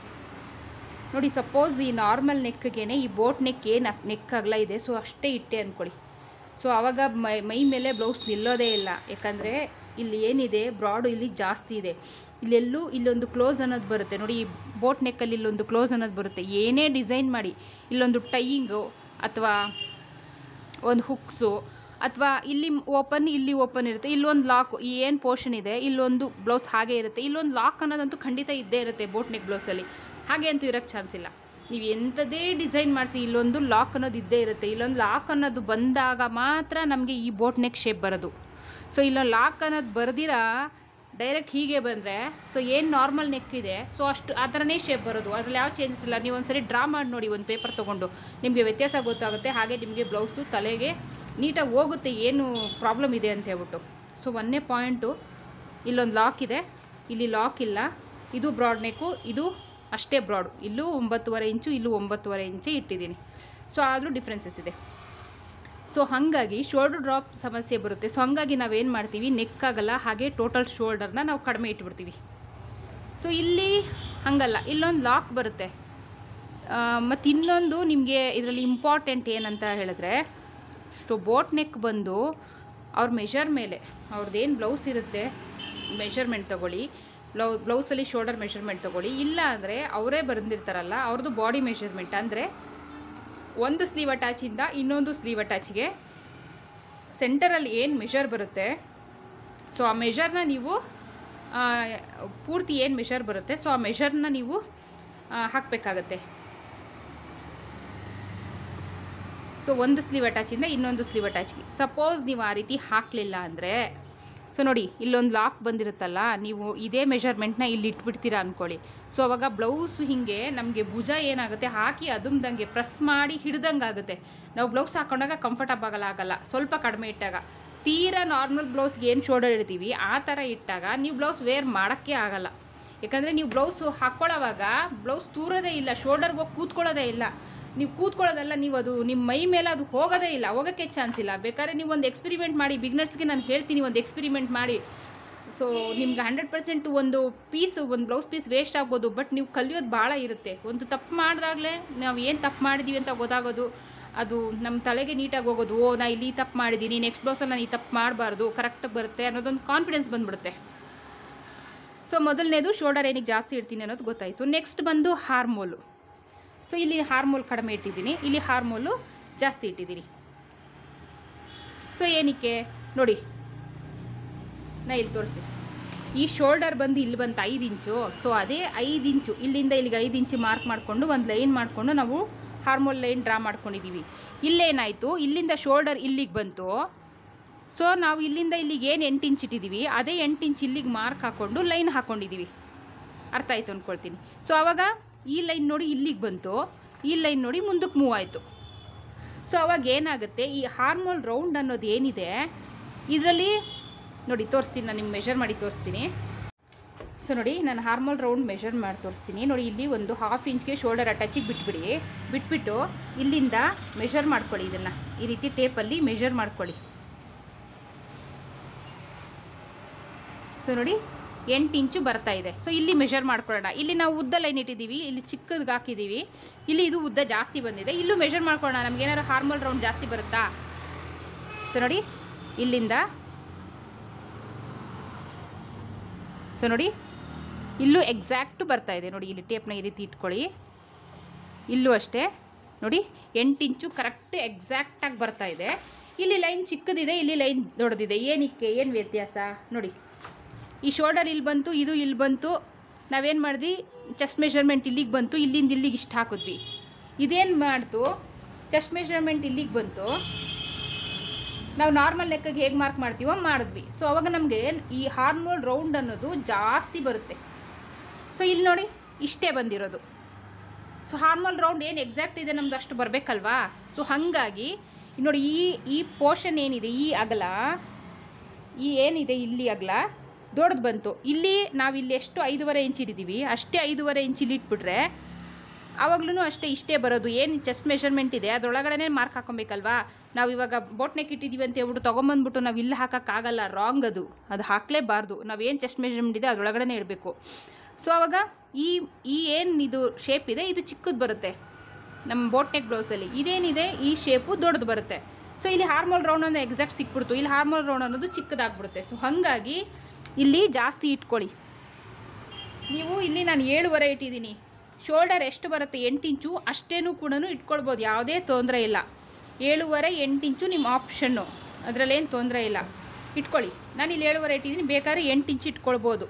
ನೋಡಿ ಸಪೋಸ್ ಈ ನಾರ್ಮಲ್ ನೆಕ್ಗೇನೆ ಈ ಬೋಟ್ ನೆಕ್ ಏನು ನೆಕ್ ಅಗಲ ಇದೆ ಸೊ ಅಷ್ಟೇ ಇಟ್ಟೆ ಅಂದ್ಕೊಳ್ಳಿ ಸೊ ಆವಾಗ ಮೈ ಮೈ ಮೇಲೆ ಬ್ಲೌಸ್ ನಿಲ್ಲೋದೇ ಇಲ್ಲ ಯಾಕಂದರೆ ಇಲ್ಲಿ ಏನಿದೆ ಬ್ರಾಡು ಇಲ್ಲಿ ಜಾಸ್ತಿ ಇದೆ ಇಲ್ಲೆಲ್ಲೂ ಇಲ್ಲೊಂದು ಕ್ಲೋಸ್ ಅನ್ನೋದು ಬರುತ್ತೆ ನೋಡಿ ಈ ಬೋಟ್ ನೆಕ್ಕಲ್ಲಿ ಇಲ್ಲೊಂದು ಕ್ಲೋಸ್ ಅನ್ನೋದು ಬರುತ್ತೆ ಏನೇ ಡಿಸೈನ್ ಮಾಡಿ ಇಲ್ಲೊಂದು ಟೈಯಿಂಗು ಅಥವಾ ಒಂದು ಹುಕ್ಸು ಅಥವಾ ಇಲ್ಲಿ ಓಪನ್ ಇಲ್ಲಿ ಓಪನ್ ಇರುತ್ತೆ ಇಲ್ಲೊಂದು ಲಾಕ್ ಈ ಏನು ಪೋರ್ಷನ್ ಇದೆ ಇಲ್ಲೊಂದು ಬ್ಲೌಸ್ ಹಾಗೆ ಇರುತ್ತೆ ಇಲ್ಲೊಂದು ಲಾಕ್ ಅನ್ನೋದಂತೂ ಖಂಡಿತ ಇದ್ದೇ ಇರುತ್ತೆ ಬೋಟ್ ನೆಕ್ ಬ್ಲೌಸಲ್ಲಿ ಹಾಗೆ ಅಂತೂ ಇರೋಕ್ಕೆ ಚಾನ್ಸ್ ಇಲ್ಲ ನೀವು ಎಂಥದೇ ಡಿಸೈನ್ ಮಾಡಿಸಿ ಇಲ್ಲೊಂದು ಲಾಕ್ ಅನ್ನೋದು ಇದ್ದೇ ಇರುತ್ತೆ ಇಲ್ಲೊಂದು ಲಾಕ್ ಅನ್ನೋದು ಬಂದಾಗ ಮಾತ್ರ ನಮಗೆ ಈ ಬೋಟ್ ನೆಕ್ ಶೇಪ್ ಬರೋದು ಸೊ ಇಲ್ಲೊಂದು ಲಾಕ್ ಅನ್ನೋದು ಬರ್ದಿರ ಡೈರೆಕ್ಟ್ ಹೀಗೆ ಬಂದರೆ ಸೊ ಏನು ನಾರ್ಮಲ್ ನೆಕ್ ಇದೆ ಸೊ ಅಷ್ಟು ಆ ಥರನೇ ಶೇಪ್ ಬರೋದು ಅದ್ರಲ್ಲಿ ಯಾವ ಚೇಂಜಸ್ ಇಲ್ಲ ನೀವು ಒಂದ್ಸರಿ ಡ್ರಾ ಮಾಡಿ ನೋಡಿ ಒಂದು ಪೇಪರ್ ತೊಗೊಂಡು ನಿಮಗೆ ವ್ಯತ್ಯಾಸ ಗೊತ್ತಾಗುತ್ತೆ ಹಾಗೆ ನಿಮಗೆ ಬ್ಲೌಸು ತಲೆಗೆ ನೀಟಾಗಿ ಹೋಗುತ್ತೆ ಏನು ಪ್ರಾಬ್ಲಮ್ ಇದೆ ಅಂತ ಹೇಳ್ಬಿಟ್ಟು ಸೊ ಒಂದನೇ ಪಾಯಿಂಟು ಇಲ್ಲೊಂದು ಲಾಕ್ ಇದೆ ಇಲ್ಲಿ ಲಾಕ್ ಇಲ್ಲ ಇದು ಬ್ರಾಡ್ ನೆಕ್ಕು ಇದು ಅಷ್ಟೇ ಬ್ರಾಡು ಇಲ್ಲೂ ಒಂಬತ್ತುವರೆ ಇಂಚು ಇಲ್ಲೂ ಒಂಬತ್ತುವರೆ ಇಂಚೆ ಇಟ್ಟಿದ್ದೀನಿ ಸೊ ಆದರೂ ಡಿಫ್ರೆನ್ಸಸ್ ಇದೆ ಸೊ ಹಾಗಾಗಿ ಶೋಲ್ಡರ್ ಡ್ರಾಪ್ ಸಮಸ್ಯೆ ಬರುತ್ತೆ ಸೊ ಹಾಗಾಗಿ ನಾವೇನು ಮಾಡ್ತೀವಿ ನೆಕ್ ಆಗಲ್ಲ ಹಾಗೆ ಟೋಟಲ್ ಶೋಲ್ಡರ್ನ ನಾವು ಕಡಿಮೆ ಇಟ್ಬಿಡ್ತೀವಿ ಸೊ ಇಲ್ಲಿ ಹಂಗಲ್ಲ ಇಲ್ಲೊಂದು ಲಾಕ್ ಬರುತ್ತೆ ಮತ್ತು ಇನ್ನೊಂದು ನಿಮಗೆ ಇದರಲ್ಲಿ ಇಂಪಾರ್ಟೆಂಟ್ ಏನಂತ ಹೇಳಿದ್ರೆ ಸೊ ಬೋಟ್ ನೆಕ್ ಬಂದು ಅವ್ರ ಮೆಷರ್ ಮೇಲೆ ಅವ್ರದ್ದೇನು ಬ್ಲೌಸ್ ಇರುತ್ತೆ ಮೆಷರ್ಮೆಂಟ್ ತೊಗೊಳ್ಳಿ ಬ್ಲೌ ಬ್ಲೌಸಲ್ಲಿ ಶೋಲ್ಡರ್ ಮೆಷರ್ಮೆಂಟ್ ತೊಗೊಳ್ಳಿ ಇಲ್ಲ ಅಂದರೆ ಅವರೇ ಬಂದಿರ್ತಾರಲ್ಲ ಅವ್ರದ್ದು ಬಾಡಿ ಮೆಷರ್ಮೆಂಟ್ ಅಂದರೆ ಒಂದು ಸ್ಲೀವ್ ಅಟ್ಯಾಚಿಂದ ಇನ್ನೊಂದು ಸ್ಲೀವ್ ಅಟ್ಯಾಚಿಗೆ ಸೆಂಟರಲ್ಲಿ ಏನು ಮೆಷರ್ ಬರುತ್ತೆ ಸೊ ಆ ಮೆಷರ್ನ ನೀವು ಆ, ಪೂರ್ತಿ ಏನು ಮೆಷರ್ ಬರುತ್ತೆ ಸೊ ಆ ಮೆಷರ್ನ ನೀವು ಹಾಕಬೇಕಾಗತ್ತೆ ಸೊ ಒಂದು ಸ್ಲೀವ್ ಅಟ್ಯಾಚಿಂದ ಇನ್ನೊಂದು ಸ್ಲೀವ್ ಅಟ್ಯಾಚ್ಗೆ ಸಪೋಸ್ ನೀವು ಆ ರೀತಿ ಹಾಕಲಿಲ್ಲ ಅಂದರೆ ಸೊ ನೋಡಿ ಇಲ್ಲೊಂದು ಲಾಕ್ ಬಂದಿರುತ್ತಲ್ಲ ನೀವು ಇದೇ ಮೆಷರ್ಮೆಂಟ್ನ ಇಲ್ಲಿ ಇಟ್ಬಿಡ್ತೀರಾ ಅಂದ್ಕೊಳ್ಳಿ ಸೊ ಅವಾಗ ಬ್ಲೌಸ್ ಹಿಂಗೆ ನಮಗೆ ಭುಜ ಏನಾಗುತ್ತೆ ಹಾಕಿ ಅದುಮ್ದಂಗೆ ಪ್ರೆಸ್ ಮಾಡಿ ಹಿಡ್ದಂಗೆ ಆಗುತ್ತೆ ನಾವು ಬ್ಲೌಸ್ ಹಾಕೊಂಡಾಗ ಕಂಫರ್ಟಬಲ್ ಆಗಲ್ಲ ಸ್ವಲ್ಪ ಕಡಿಮೆ ಇಟ್ಟಾಗ ತೀರಾ ನಾರ್ಮಲ್ ಬ್ಲೌಸ್ಗೆ ಏನು ಶೋಲ್ಡರ್ ಇಡ್ತೀವಿ ಆ ಥರ ಇಟ್ಟಾಗ ನೀವು ಬ್ಲೌಸ್ ವೇರ್ ಮಾಡೋಕ್ಕೆ ಆಗಲ್ಲ ಯಾಕಂದರೆ ನೀವು ಬ್ಲೌಸು ಹಾಕ್ಕೊಳ್ಳೋವಾಗ ಬ್ಲೌಸ್ ತೂರೋದೇ ಇಲ್ಲ ಶೋಲ್ಡರ್ಗೆ ಹೋಗಿ ಕೂತ್ಕೊಳ್ಳೋದೇ ಇಲ್ಲ ನೀವು ಕೂತ್ಕೊಳ್ಳೋದಲ್ಲ ನೀವು ಅದು ನಿಮ್ಮ ಮೈ ಮೇಲೆ ಅದು ಹೋಗೋದೇ ಇಲ್ಲ ಹೋಗೋಕ್ಕೆ ಚಾನ್ಸ್ ಇಲ್ಲ ಬೇಕಾದ್ರೆ ನೀವು ಒಂದು ಎಕ್ಸ್ಪೆರಿಮೆಂಟ್ ಮಾಡಿ ಬಿಗ್ನರ್ಸ್ಗೆ ನಾನು ಹೇಳ್ತೀನಿ ಒಂದು ಎಕ್ಸ್ಪೆರಿಮೆಂಟ್ ಮಾಡಿ ಸೊ ನಿಮ್ಗೆ ಹಂಡ್ರೆಡ್ ಪರ್ಸೆಂಟ್ ಒಂದು ಪೀಸ್ ಒಂದು ಬ್ಲೌಸ್ ಪೀಸ್ ವೇಸ್ಟ್ ಆಗ್ಬೋದು ಬಟ್ ನೀವು ಕಲಿಯೋದು ಭಾಳ ಇರುತ್ತೆ ಒಂದು ತಪ್ಪು ಮಾಡಿದಾಗಲೇ ನಾವು ಏನು ತಪ್ಪು ಮಾಡಿದ್ದೀವಿ ಅಂತ ಗೊತ್ತಾಗೋದು ಅದು ನಮ್ಮ ತಲೆಗೆ ನೀಟಾಗಿ ಹೋಗೋದು ಓ ನಾ ಇಲ್ಲಿ ತಪ್ಪು ಮಾಡಿದ್ದೀನಿ ನೆಕ್ಸ್ಟ್ ಬ್ಲೌಸಲ್ಲಿ ನಾನು ಈ ತಪ್ಪು ಮಾಡಬಾರ್ದು ಕರೆಕ್ಟಾಗಿ ಬರುತ್ತೆ ಅನ್ನೋದೊಂದು ಕಾನ್ಫಿಡೆನ್ಸ್ ಬಂದ್ಬಿಡುತ್ತೆ ಸೊ ಮೊದಲನೇದು ಶೋಲ್ಡರ್ ಏನಕ್ಕೆ ಜಾಸ್ತಿ ಇಡ್ತೀನಿ ಅನ್ನೋದು ಗೊತ್ತಾಯಿತು ನೆಕ್ಸ್ಟ್ ಬಂದು ಹಾರ್ಮೋಲು ಸೊ ಇಲ್ಲಿ ಹಾರ್ಮೋಲ್ ಕಡಿಮೆ ಇಟ್ಟಿದ್ದೀನಿ ಇಲ್ಲಿ ಹಾರ್ಮೋಲು ಜಾಸ್ತಿ ಇಟ್ಟಿದ್ದೀನಿ ಸೊ ಏನಕ್ಕೆ ನೋಡಿ ನಾ ಇಲ್ಲಿ ತೋರಿಸ್ತೀನಿ ಈ ಶೋಲ್ಡರ್ ಬಂದು ಇಲ್ಲಿ ಬಂತು ಐದು ಇಂಚು ಸೊ ಅದೇ ಐದು ಇಂಚು ಇಲ್ಲಿಂದ ಇಲ್ಲಿಗೆ ಐದು ಇಂಚು ಮಾರ್ಕ್ ಮಾಡಿಕೊಂಡು ಒಂದು ಲೈನ್ ಮಾಡಿಕೊಂಡು ನಾವು ಹಾರ್ಮೋಲ್ ಲೈನ್ ಡ್ರಾ ಮಾಡ್ಕೊಂಡಿದ್ದೀವಿ ಇಲ್ಲೇನಾಯಿತು ಇಲ್ಲಿಂದ ಶೋಲ್ಡರ್ ಇಲ್ಲಿಗೆ ಬಂತು ಸೊ ನಾವು ಇಲ್ಲಿಂದ ಇಲ್ಲಿಗೆ ಏನು ಎಂಟು ಇಂಚ್ ಇಟ್ಟಿದ್ದೀವಿ ಅದೇ ಎಂಟು ಇಂಚ್ ಇಲ್ಲಿಗೆ ಮಾರ್ಕ್ ಹಾಕ್ಕೊಂಡು ಲೈನ್ ಹಾಕ್ಕೊಂಡಿದ್ದೀವಿ ಅರ್ಥ ಆಯ್ತು ಅಂದ್ಕೊಳ್ತೀನಿ ಸೊ ಆವಾಗ ಈ ಲೈನ್ ನೋಡಿ ಇಲ್ಲಿಗೆ ಬಂತು ಈ ಲೈನ್ ನೋಡಿ ಮುಂದಕ್ಕೆ ಮೂವ್ ಆಯಿತು ಸೊ ಅವಾಗ ಏನಾಗುತ್ತೆ ಈ ಹಾರ್ಮೋಲ್ ರೌಂಡ್ ಅನ್ನೋದು ಏನಿದೆ ಇದರಲ್ಲಿ ನೋಡಿ ತೋರಿಸ್ತೀನಿ ನಾನು ನಿಮ್ಗೆ ಮೆಷರ್ ಮಾಡಿ ತೋರಿಸ್ತೀನಿ ಸೊ ನೋಡಿ ನಾನು ಹಾರ್ಮೋಲ್ ರೌಂಡ್ ಮೆಷರ್ ಮಾಡಿ ತೋರಿಸ್ತೀನಿ ನೋಡಿ ಇಲ್ಲಿ ಒಂದು ಹಾಫ್ ಇಂಚ್ಗೆ ಶೋಲ್ಡರ್ ಅಟ್ಯಾಚಿಗೆ ಬಿಟ್ಬಿಡಿ ಬಿಟ್ಬಿಟ್ಟು ಇಲ್ಲಿಂದ ಮೆಷರ್ ಮಾಡ್ಕೊಳ್ಳಿ ಇದನ್ನು ಈ ರೀತಿ ಟೇಪಲ್ಲಿ ಮೆಷರ್ ಮಾಡ್ಕೊಳ್ಳಿ ಸೊ ನೋಡಿ ಎಂಟು ಇಂಚು ಬರ್ತಾ ಇದೆ ಸೊ ಇಲ್ಲಿ ಮೆಷರ್ ಮಾಡ್ಕೊಳ್ಳೋಣ ಇಲ್ಲಿ ನಾವು ಉದ್ದ ಲೈನ್ ಇಟ್ಟಿದ್ದೀವಿ ಇಲ್ಲಿ ಚಿಕ್ಕದ್ಗೆ ಹಾಕಿದ್ದೀವಿ ಇಲ್ಲಿ ಇದು ಉದ್ದ ಜಾಸ್ತಿ ಬಂದಿದೆ ಇಲ್ಲೂ ಮೆಷರ್ ಮಾಡ್ಕೊಳ್ಳೋಣ ನಮಗೇನಾದ್ರು ಹಾರ್ಮೋಲ್ ರೌಂಡ್ ಜಾಸ್ತಿ ಬರುತ್ತಾ ಸೊ ನೋಡಿ ಇಲ್ಲಿಂದ ಸೊ ನೋಡಿ ಇಲ್ಲೂ ಎಕ್ಸಾಕ್ಟು ಬರ್ತಾ ಇದೆ ನೋಡಿ ಇಲ್ಲಿ ಟೇಪ್ನ ಈ ರೀತಿ ಇಟ್ಕೊಳ್ಳಿ ಇಲ್ಲೂ ಅಷ್ಟೇ ನೋಡಿ ಎಂಟು ಇಂಚು ಕರೆಕ್ಟ್ ಎಕ್ಸಾಕ್ಟಾಗಿ ಬರ್ತಾ ಇದೆ ಇಲ್ಲಿ ಲೈನ್ ಚಿಕ್ಕದಿದೆ ಇಲ್ಲಿ ಲೈನ್ ದೊಡ್ಡದಿದೆ ಏನಕ್ಕೆ ಏನು ವ್ಯತ್ಯಾಸ ನೋಡಿ ಈ ಶೋಲ್ಡರ್ ಇಲ್ಲಿ ಬಂತು ಇದು ಇಲ್ಲಿ ಬಂತು ನಾವೇನು ಮಾಡಿದ್ವಿ ಚೆಸ್ಟ್ ಮೆಷರ್ಮೆಂಟ್ ಇಲ್ಲಿಗೆ ಬಂತು ಇಲ್ಲಿಂದ ಇಲ್ಲಿಗೆ ಇಷ್ಟು ಹಾಕಿದ್ವಿ ಇದೇನು ಮಾಡ್ತು ಚೆಸ್ಟ್ ಮೆಷರ್ಮೆಂಟ್ ಇಲ್ಲಿಗೆ ಬಂತು ನಾವು ನಾರ್ಮಲ್ ಲೆಕ್ಕಗೆ ಹೇಗೆ ಮಾರ್ಕ್ ಮಾಡ್ತೀವೋ ಮಾಡಿದ್ವಿ ಸೊ ಅವಾಗ ನಮಗೆ ಈ ಹಾರ್ಮೋಲ್ ರೌಂಡ್ ಅನ್ನೋದು ಜಾಸ್ತಿ ಬರುತ್ತೆ ಸೊ ಇಲ್ಲಿ ನೋಡಿ ಇಷ್ಟೇ ಬಂದಿರೋದು ಸೊ ಹಾರ್ಮೋಲ್ ರೌಂಡ್ ಏನು ಎಕ್ಸಾಕ್ಟ್ ಇದೆ ನಮ್ದು ಅಷ್ಟು ಬರಬೇಕಲ್ವಾ ಸೊ ಹಾಗಾಗಿ ನೋಡಿ ಈ ಈ ಪೋರ್ಷನ್ ಏನಿದೆ ಈ ಅಗಲ ಈ ಏನಿದೆ ಇಲ್ಲಿ ಅಗಲ ದೊಡ್ಡದು ಬಂತು ಇಲ್ಲಿ ನಾವು ಇಲ್ಲಿ ಎಷ್ಟು ಐದೂವರೆ ಇಂಚ್ ಇಟ್ಟಿದ್ದೀವಿ ಅಷ್ಟೇ ಐದೂವರೆ ಇಂಚ್ ಇಲ್ಲಿ ಇಟ್ಬಿಟ್ರೆ ಆವಾಗ್ಲೂ ಅಷ್ಟೇ ಇಷ್ಟೇ ಬರೋದು ಏನು ಚೆಸ್ಟ್ ಮೆಷರ್ಮೆಂಟ್ ಇದೆ ಅದರೊಳಗಡೆ ಮಾರ್ಕ್ ಹಾಕೊಬೇಕಲ್ವಾ ನಾವು ಇವಾಗ ಬೋಟ್ ನೆಕ್ ಇಟ್ಟಿದ್ದೀವಿ ಅಂತ ಹೇಳ್ಬಿಟ್ಟು ತೊಗೊಂಬಂದ್ಬಿಟ್ಟು ನಾವು ಇಲ್ಲಿ ಹಾಕೋಕ್ಕಾಗಲ್ಲ ರಾಂಗ್ ಅದು ಅದು ಹಾಕಲೇಬಾರ್ದು ನಾವು ಏನು ಚೆಸ್ಟ್ ಮೆಷರ್ಮೆಂಟ್ ಇದೆ ಅದರೊಳಗಡೆ ಇಡಬೇಕು ಸೊ ಅವಾಗ ಈ ಈ ಏನು ಇದು ಶೇಪ್ ಇದೆ ಇದು ಚಿಕ್ಕದು ಬರುತ್ತೆ ನಮ್ಮ ಬೋಟ್ ನೆಕ್ ಬ್ಲೌಸಲ್ಲಿ ಇದೇನಿದೆ ಈ ಶೇಪು ದೊಡ್ಡದು ಬರುತ್ತೆ ಸೊ ಇಲ್ಲಿ ಹಾರ್ಮೋಲ್ ರೌಂಡ್ ಅನ್ನೋ ಎಕ್ಸಾಕ್ಟ್ ಸಿಕ್ಬಿಡ್ತು ಇಲ್ಲಿ ಹಾರ್ಮೋಲ್ ರೌಂಡ್ ಅನ್ನೋದು ಚಿಕ್ಕದಾಗ್ಬಿಡುತ್ತೆ ಸೊ ಹಾಗಾಗಿ ಇಲ್ಲಿ ಜಾಸ್ತಿ ಇಟ್ಕೊಳ್ಳಿ ನೀವು ಇಲ್ಲಿ ನಾನು ಏಳುವರೆ ಇಟ್ಟಿದ್ದೀನಿ ಶೋಲ್ಡರ್ ಎಷ್ಟು ಬರುತ್ತೆ ಎಂಟು ಇಂಚು ಅಷ್ಟೇನೂ ಕೂಡ ಇಟ್ಕೊಳ್ಬೋದು ಯಾವುದೇ ತೊಂದರೆ ಇಲ್ಲ ಏಳುವರೆ ಎಂಟು ಇಂಚು ನಿಮ್ಮ ಆಪ್ಷನ್ನು ಅದರಲ್ಲೇನು ತೊಂದರೆ ಇಲ್ಲ ಇಟ್ಕೊಳ್ಳಿ ನಾನು ಇಲ್ಲಿ ಏಳುವರೆ ಇಟ್ಟಿದ್ದೀನಿ ಬೇಕಾದ್ರೆ ಎಂಟು ಇಂಚು ಇಟ್ಕೊಳ್ಬೋದು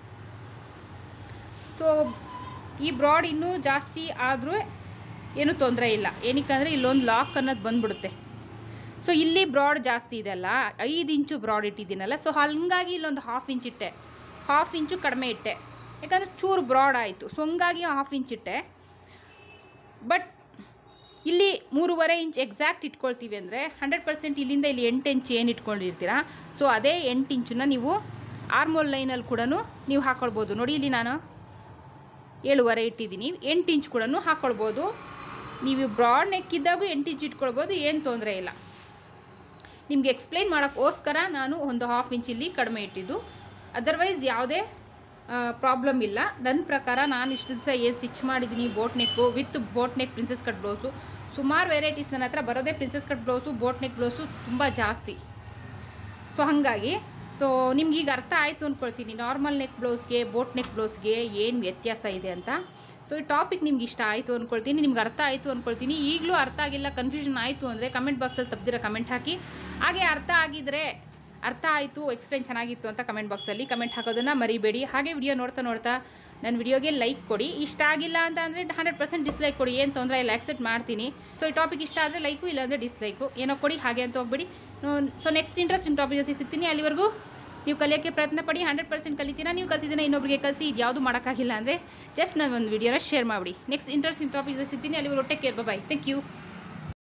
ಸೊ ಈ ಬ್ರಾಡ್ ಇನ್ನೂ ಜಾಸ್ತಿ ಆದರೂ ಏನೂ ತೊಂದರೆ ಇಲ್ಲ ಏನಕ್ಕಂದರೆ ಇಲ್ಲೊಂದು ಲಾಕ್ ಅನ್ನೋದು ಬಂದ್ಬಿಡುತ್ತೆ ಸೊ ಇಲ್ಲಿ ಬ್ರಾಡ್ ಜಾಸ್ತಿ ಇದೆಲ್ಲ ಐದು ಇಂಚು ಬ್ರಾಡ್ ಇಟ್ಟಿದ್ದೀನಲ್ಲ ಸೊ ಹಂಗಾಗಿ ಇಲ್ಲೊಂದು ಹಾಫ್ ಇಂಚ್ ಇಟ್ಟೆ ಹಾಫ್ ಇಂಚು ಕಡಿಮೆ ಇಟ್ಟೆ ಯಾಕಂದರೆ ಚೂರು ಬ್ರಾಡ್ ಆಯಿತು ಸೊ ಹಂಗಾಗಿ ಹಾಫ್ ಇಂಚ್ ಇಟ್ಟೆ ಬಟ್ ಇಲ್ಲಿ ಮೂರುವರೆ ಇಂಚ್ ಎಕ್ಸಾಕ್ಟ್ ಇಟ್ಕೊಳ್ತೀವಿ ಅಂದರೆ ಹಂಡ್ರೆಡ್ ಪರ್ಸೆಂಟ್ ಇಲ್ಲಿಂದ ಇಲ್ಲಿ ಎಂಟು ಇಂಚ್ ಏನು ಇಟ್ಕೊಂಡಿರ್ತೀರಾ ಸೊ ಅದೇ ಎಂಟು ಇಂಚನ್ನ ನೀವು ಆರ್ಮೋಲ್ ಲೈನಲ್ಲಿ ಕೂಡ ನೀವು ಹಾಕ್ಕೊಳ್ಬೋದು ನೋಡಿ ಇಲ್ಲಿ ನಾನು ಏಳುವರೆ ಇಟ್ಟಿದ್ದೀನಿ ಎಂಟು ಇಂಚ್ ಕೂಡ ಹಾಕ್ಕೊಳ್ಬೋದು ನೀವು ಬ್ರಾಡ್ ನೆಕ್ ಇದ್ದಾಗೂ ಎಂಟು ಇಂಚ್ ಇಟ್ಕೊಳ್ಬೋದು ಏನು ತೊಂದರೆ ಇಲ್ಲ ನಿಮಗೆ ಎಕ್ಸ್ಪ್ಲೈನ್ ಮಾಡೋಕ್ಕೋಸ್ಕರ ನಾನು ಒಂದು ಹಾಫ್ ಇಂಚ್ ಇಲ್ಲಿ ಕಡಿಮೆ ಇಟ್ಟಿದ್ದು ಅದರ್ವೈಸ್ ಯಾವುದೇ ಪ್ರಾಬ್ಲಮ್ ಇಲ್ಲ ನನ್ನ ಪ್ರಕಾರ ನಾನು ಇಷ್ಟು ದಿವಸ ಏನು ಸ್ಟಿಚ್ ಮಾಡಿದ್ದೀನಿ boat neck with boat neck princess cut blouse ಸುಮಾರು ವೆರೈಟೀಸ್ ನನ್ನ ಹತ್ರ ಬರೋದೇ princess cut blouse boat neck blouse ತುಂಬ ಜಾಸ್ತಿ ಸೊ ಹಾಗಾಗಿ ಸೊ ನಿಮ್ಗೆ ಈಗ ಅರ್ಥ ಆಯಿತು ಅಂದ್ಕೊಳ್ತೀನಿ ನಾರ್ಮಲ್ ನೆಕ್ ಬ್ಲೌಸ್ಗೆ ಬೋಟ್ ನೆಕ್ ಬ್ಲೌಸ್ಗೆ ಏನು ವ್ಯತ್ಯಾಸ ಇದೆ ಅಂತ ಸೊ ಈ ಟಾಪಿಕ್ ನಿಮ್ಗೆ ಇಷ್ಟ ಆಯಿತು ಅಂದ್ಕೊಳ್ತೀನಿ ನಿಮ್ಗೆ ಅರ್ಥ ಆಯಿತು ಅಂದ್ಕೊಳ್ತೀನಿ ಈಗಲೂ ಅರ್ಥ ಆಗಿಲ್ಲ ಕನ್ಫ್ಯೂಷನ್ ಆಯಿತು ಅಂದರೆ ಕಮೆಂಟ್ ಬಾಕ್ಸಲ್ಲಿ ತಪ್ಪದಿರೋ ಕಮೆಂಟ್ ಹಾಕಿ ಹಾಗೆ ಅರ್ಥ ಆಗಿದ್ರೆ ಅರ್ಥ ಆಯಿತು ಎಕ್ಸ್ಪ್ಲೇನ್ ಚೆನ್ನಾಗಿತ್ತು ಅಂತ ಕಮೆಂಟ್ ಬಾಕ್ಸಲ್ಲಿ ಕಮೆಂಟ್ ಹಾಕೋದನ್ನು ಮರಿಬೇಡಿ ಹಾಗೆ ವಿಡಿಯೋ ನೋಡ್ತಾ ನೋಡ್ತಾ ನನ್ನ ವಿಡಿಯೋಗೆ ಲೈಕ್ ಕೊಡಿ ಇಷ್ಟ ಆಗಿಲ್ಲ ಅಂತ ಅಂದರೆ ಹಂಡ್ರೆಡ್ ಪರ್ಸೆಂಟ್ ಡಿಸ್ಲೈಕ್ ಕೊಡಿ ಏನು ತೊಂದರೆ ಇಲ್ಲ ಆಕ್ಸೆಪ್ಟ್ ಮಾಡ್ತೀನಿ ಸೊ ಈ ಟಾಪಿಕ್ ಇಷ್ಟ ಆದರೆ ಲೈಕು ಇಲ್ಲಾಂದರೆ ಡಿಸ್ಲೈಕು ಏನೋ ಕೊಡಿ ಹಾಗೆ ಅಂತ ಹೋಗ್ಬೇಡಿ ಸೊ ನೆಕ್ಸ್ಟ್ ಇಂಟ್ರೆಸ್ಟಿಂಗ್ ಟಾಪಿಕ್ ಜೊತೆ ಸಿಗ್ತೀನಿ ಅಲ್ಲಿವರೆಗೂ ನೀವು ಕಲಿಯೋಕ್ಕೆ ಪ್ರಯತ್ನ ಪಡಿ ಹಂಡ್ರೆಡ್ ಪರ್ಸೆಂಟ್ ಕಲಿತೀರಾ ನೀವು ಕಲ್ತಿದ್ದೀನ ಇನ್ನೊಬ್ಬರಿಗೆ ಕಲಿಸಿ ಇದು ಯಾವುದು ಮಾಡೋಕ್ಕಾಗಿಲ್ಲ ಅಂದರೆ ಜಸ್ಟ್ ನಾನು ಒಂದು ವಿಡಿಯೋನ ಶೇರ್ ಮಾಡಿಬಿಡಿ ನೆಕ್ಸ್ಟ್ ಇಂಟ್ರೆಸ್ಟಿಂಗ್ ಟಾಪಿಕ್ ಜೊತೆ ಸಿಗ್ತೀನಿ ಅಲ್ಲಿವರೆಗೂ take care bye thank you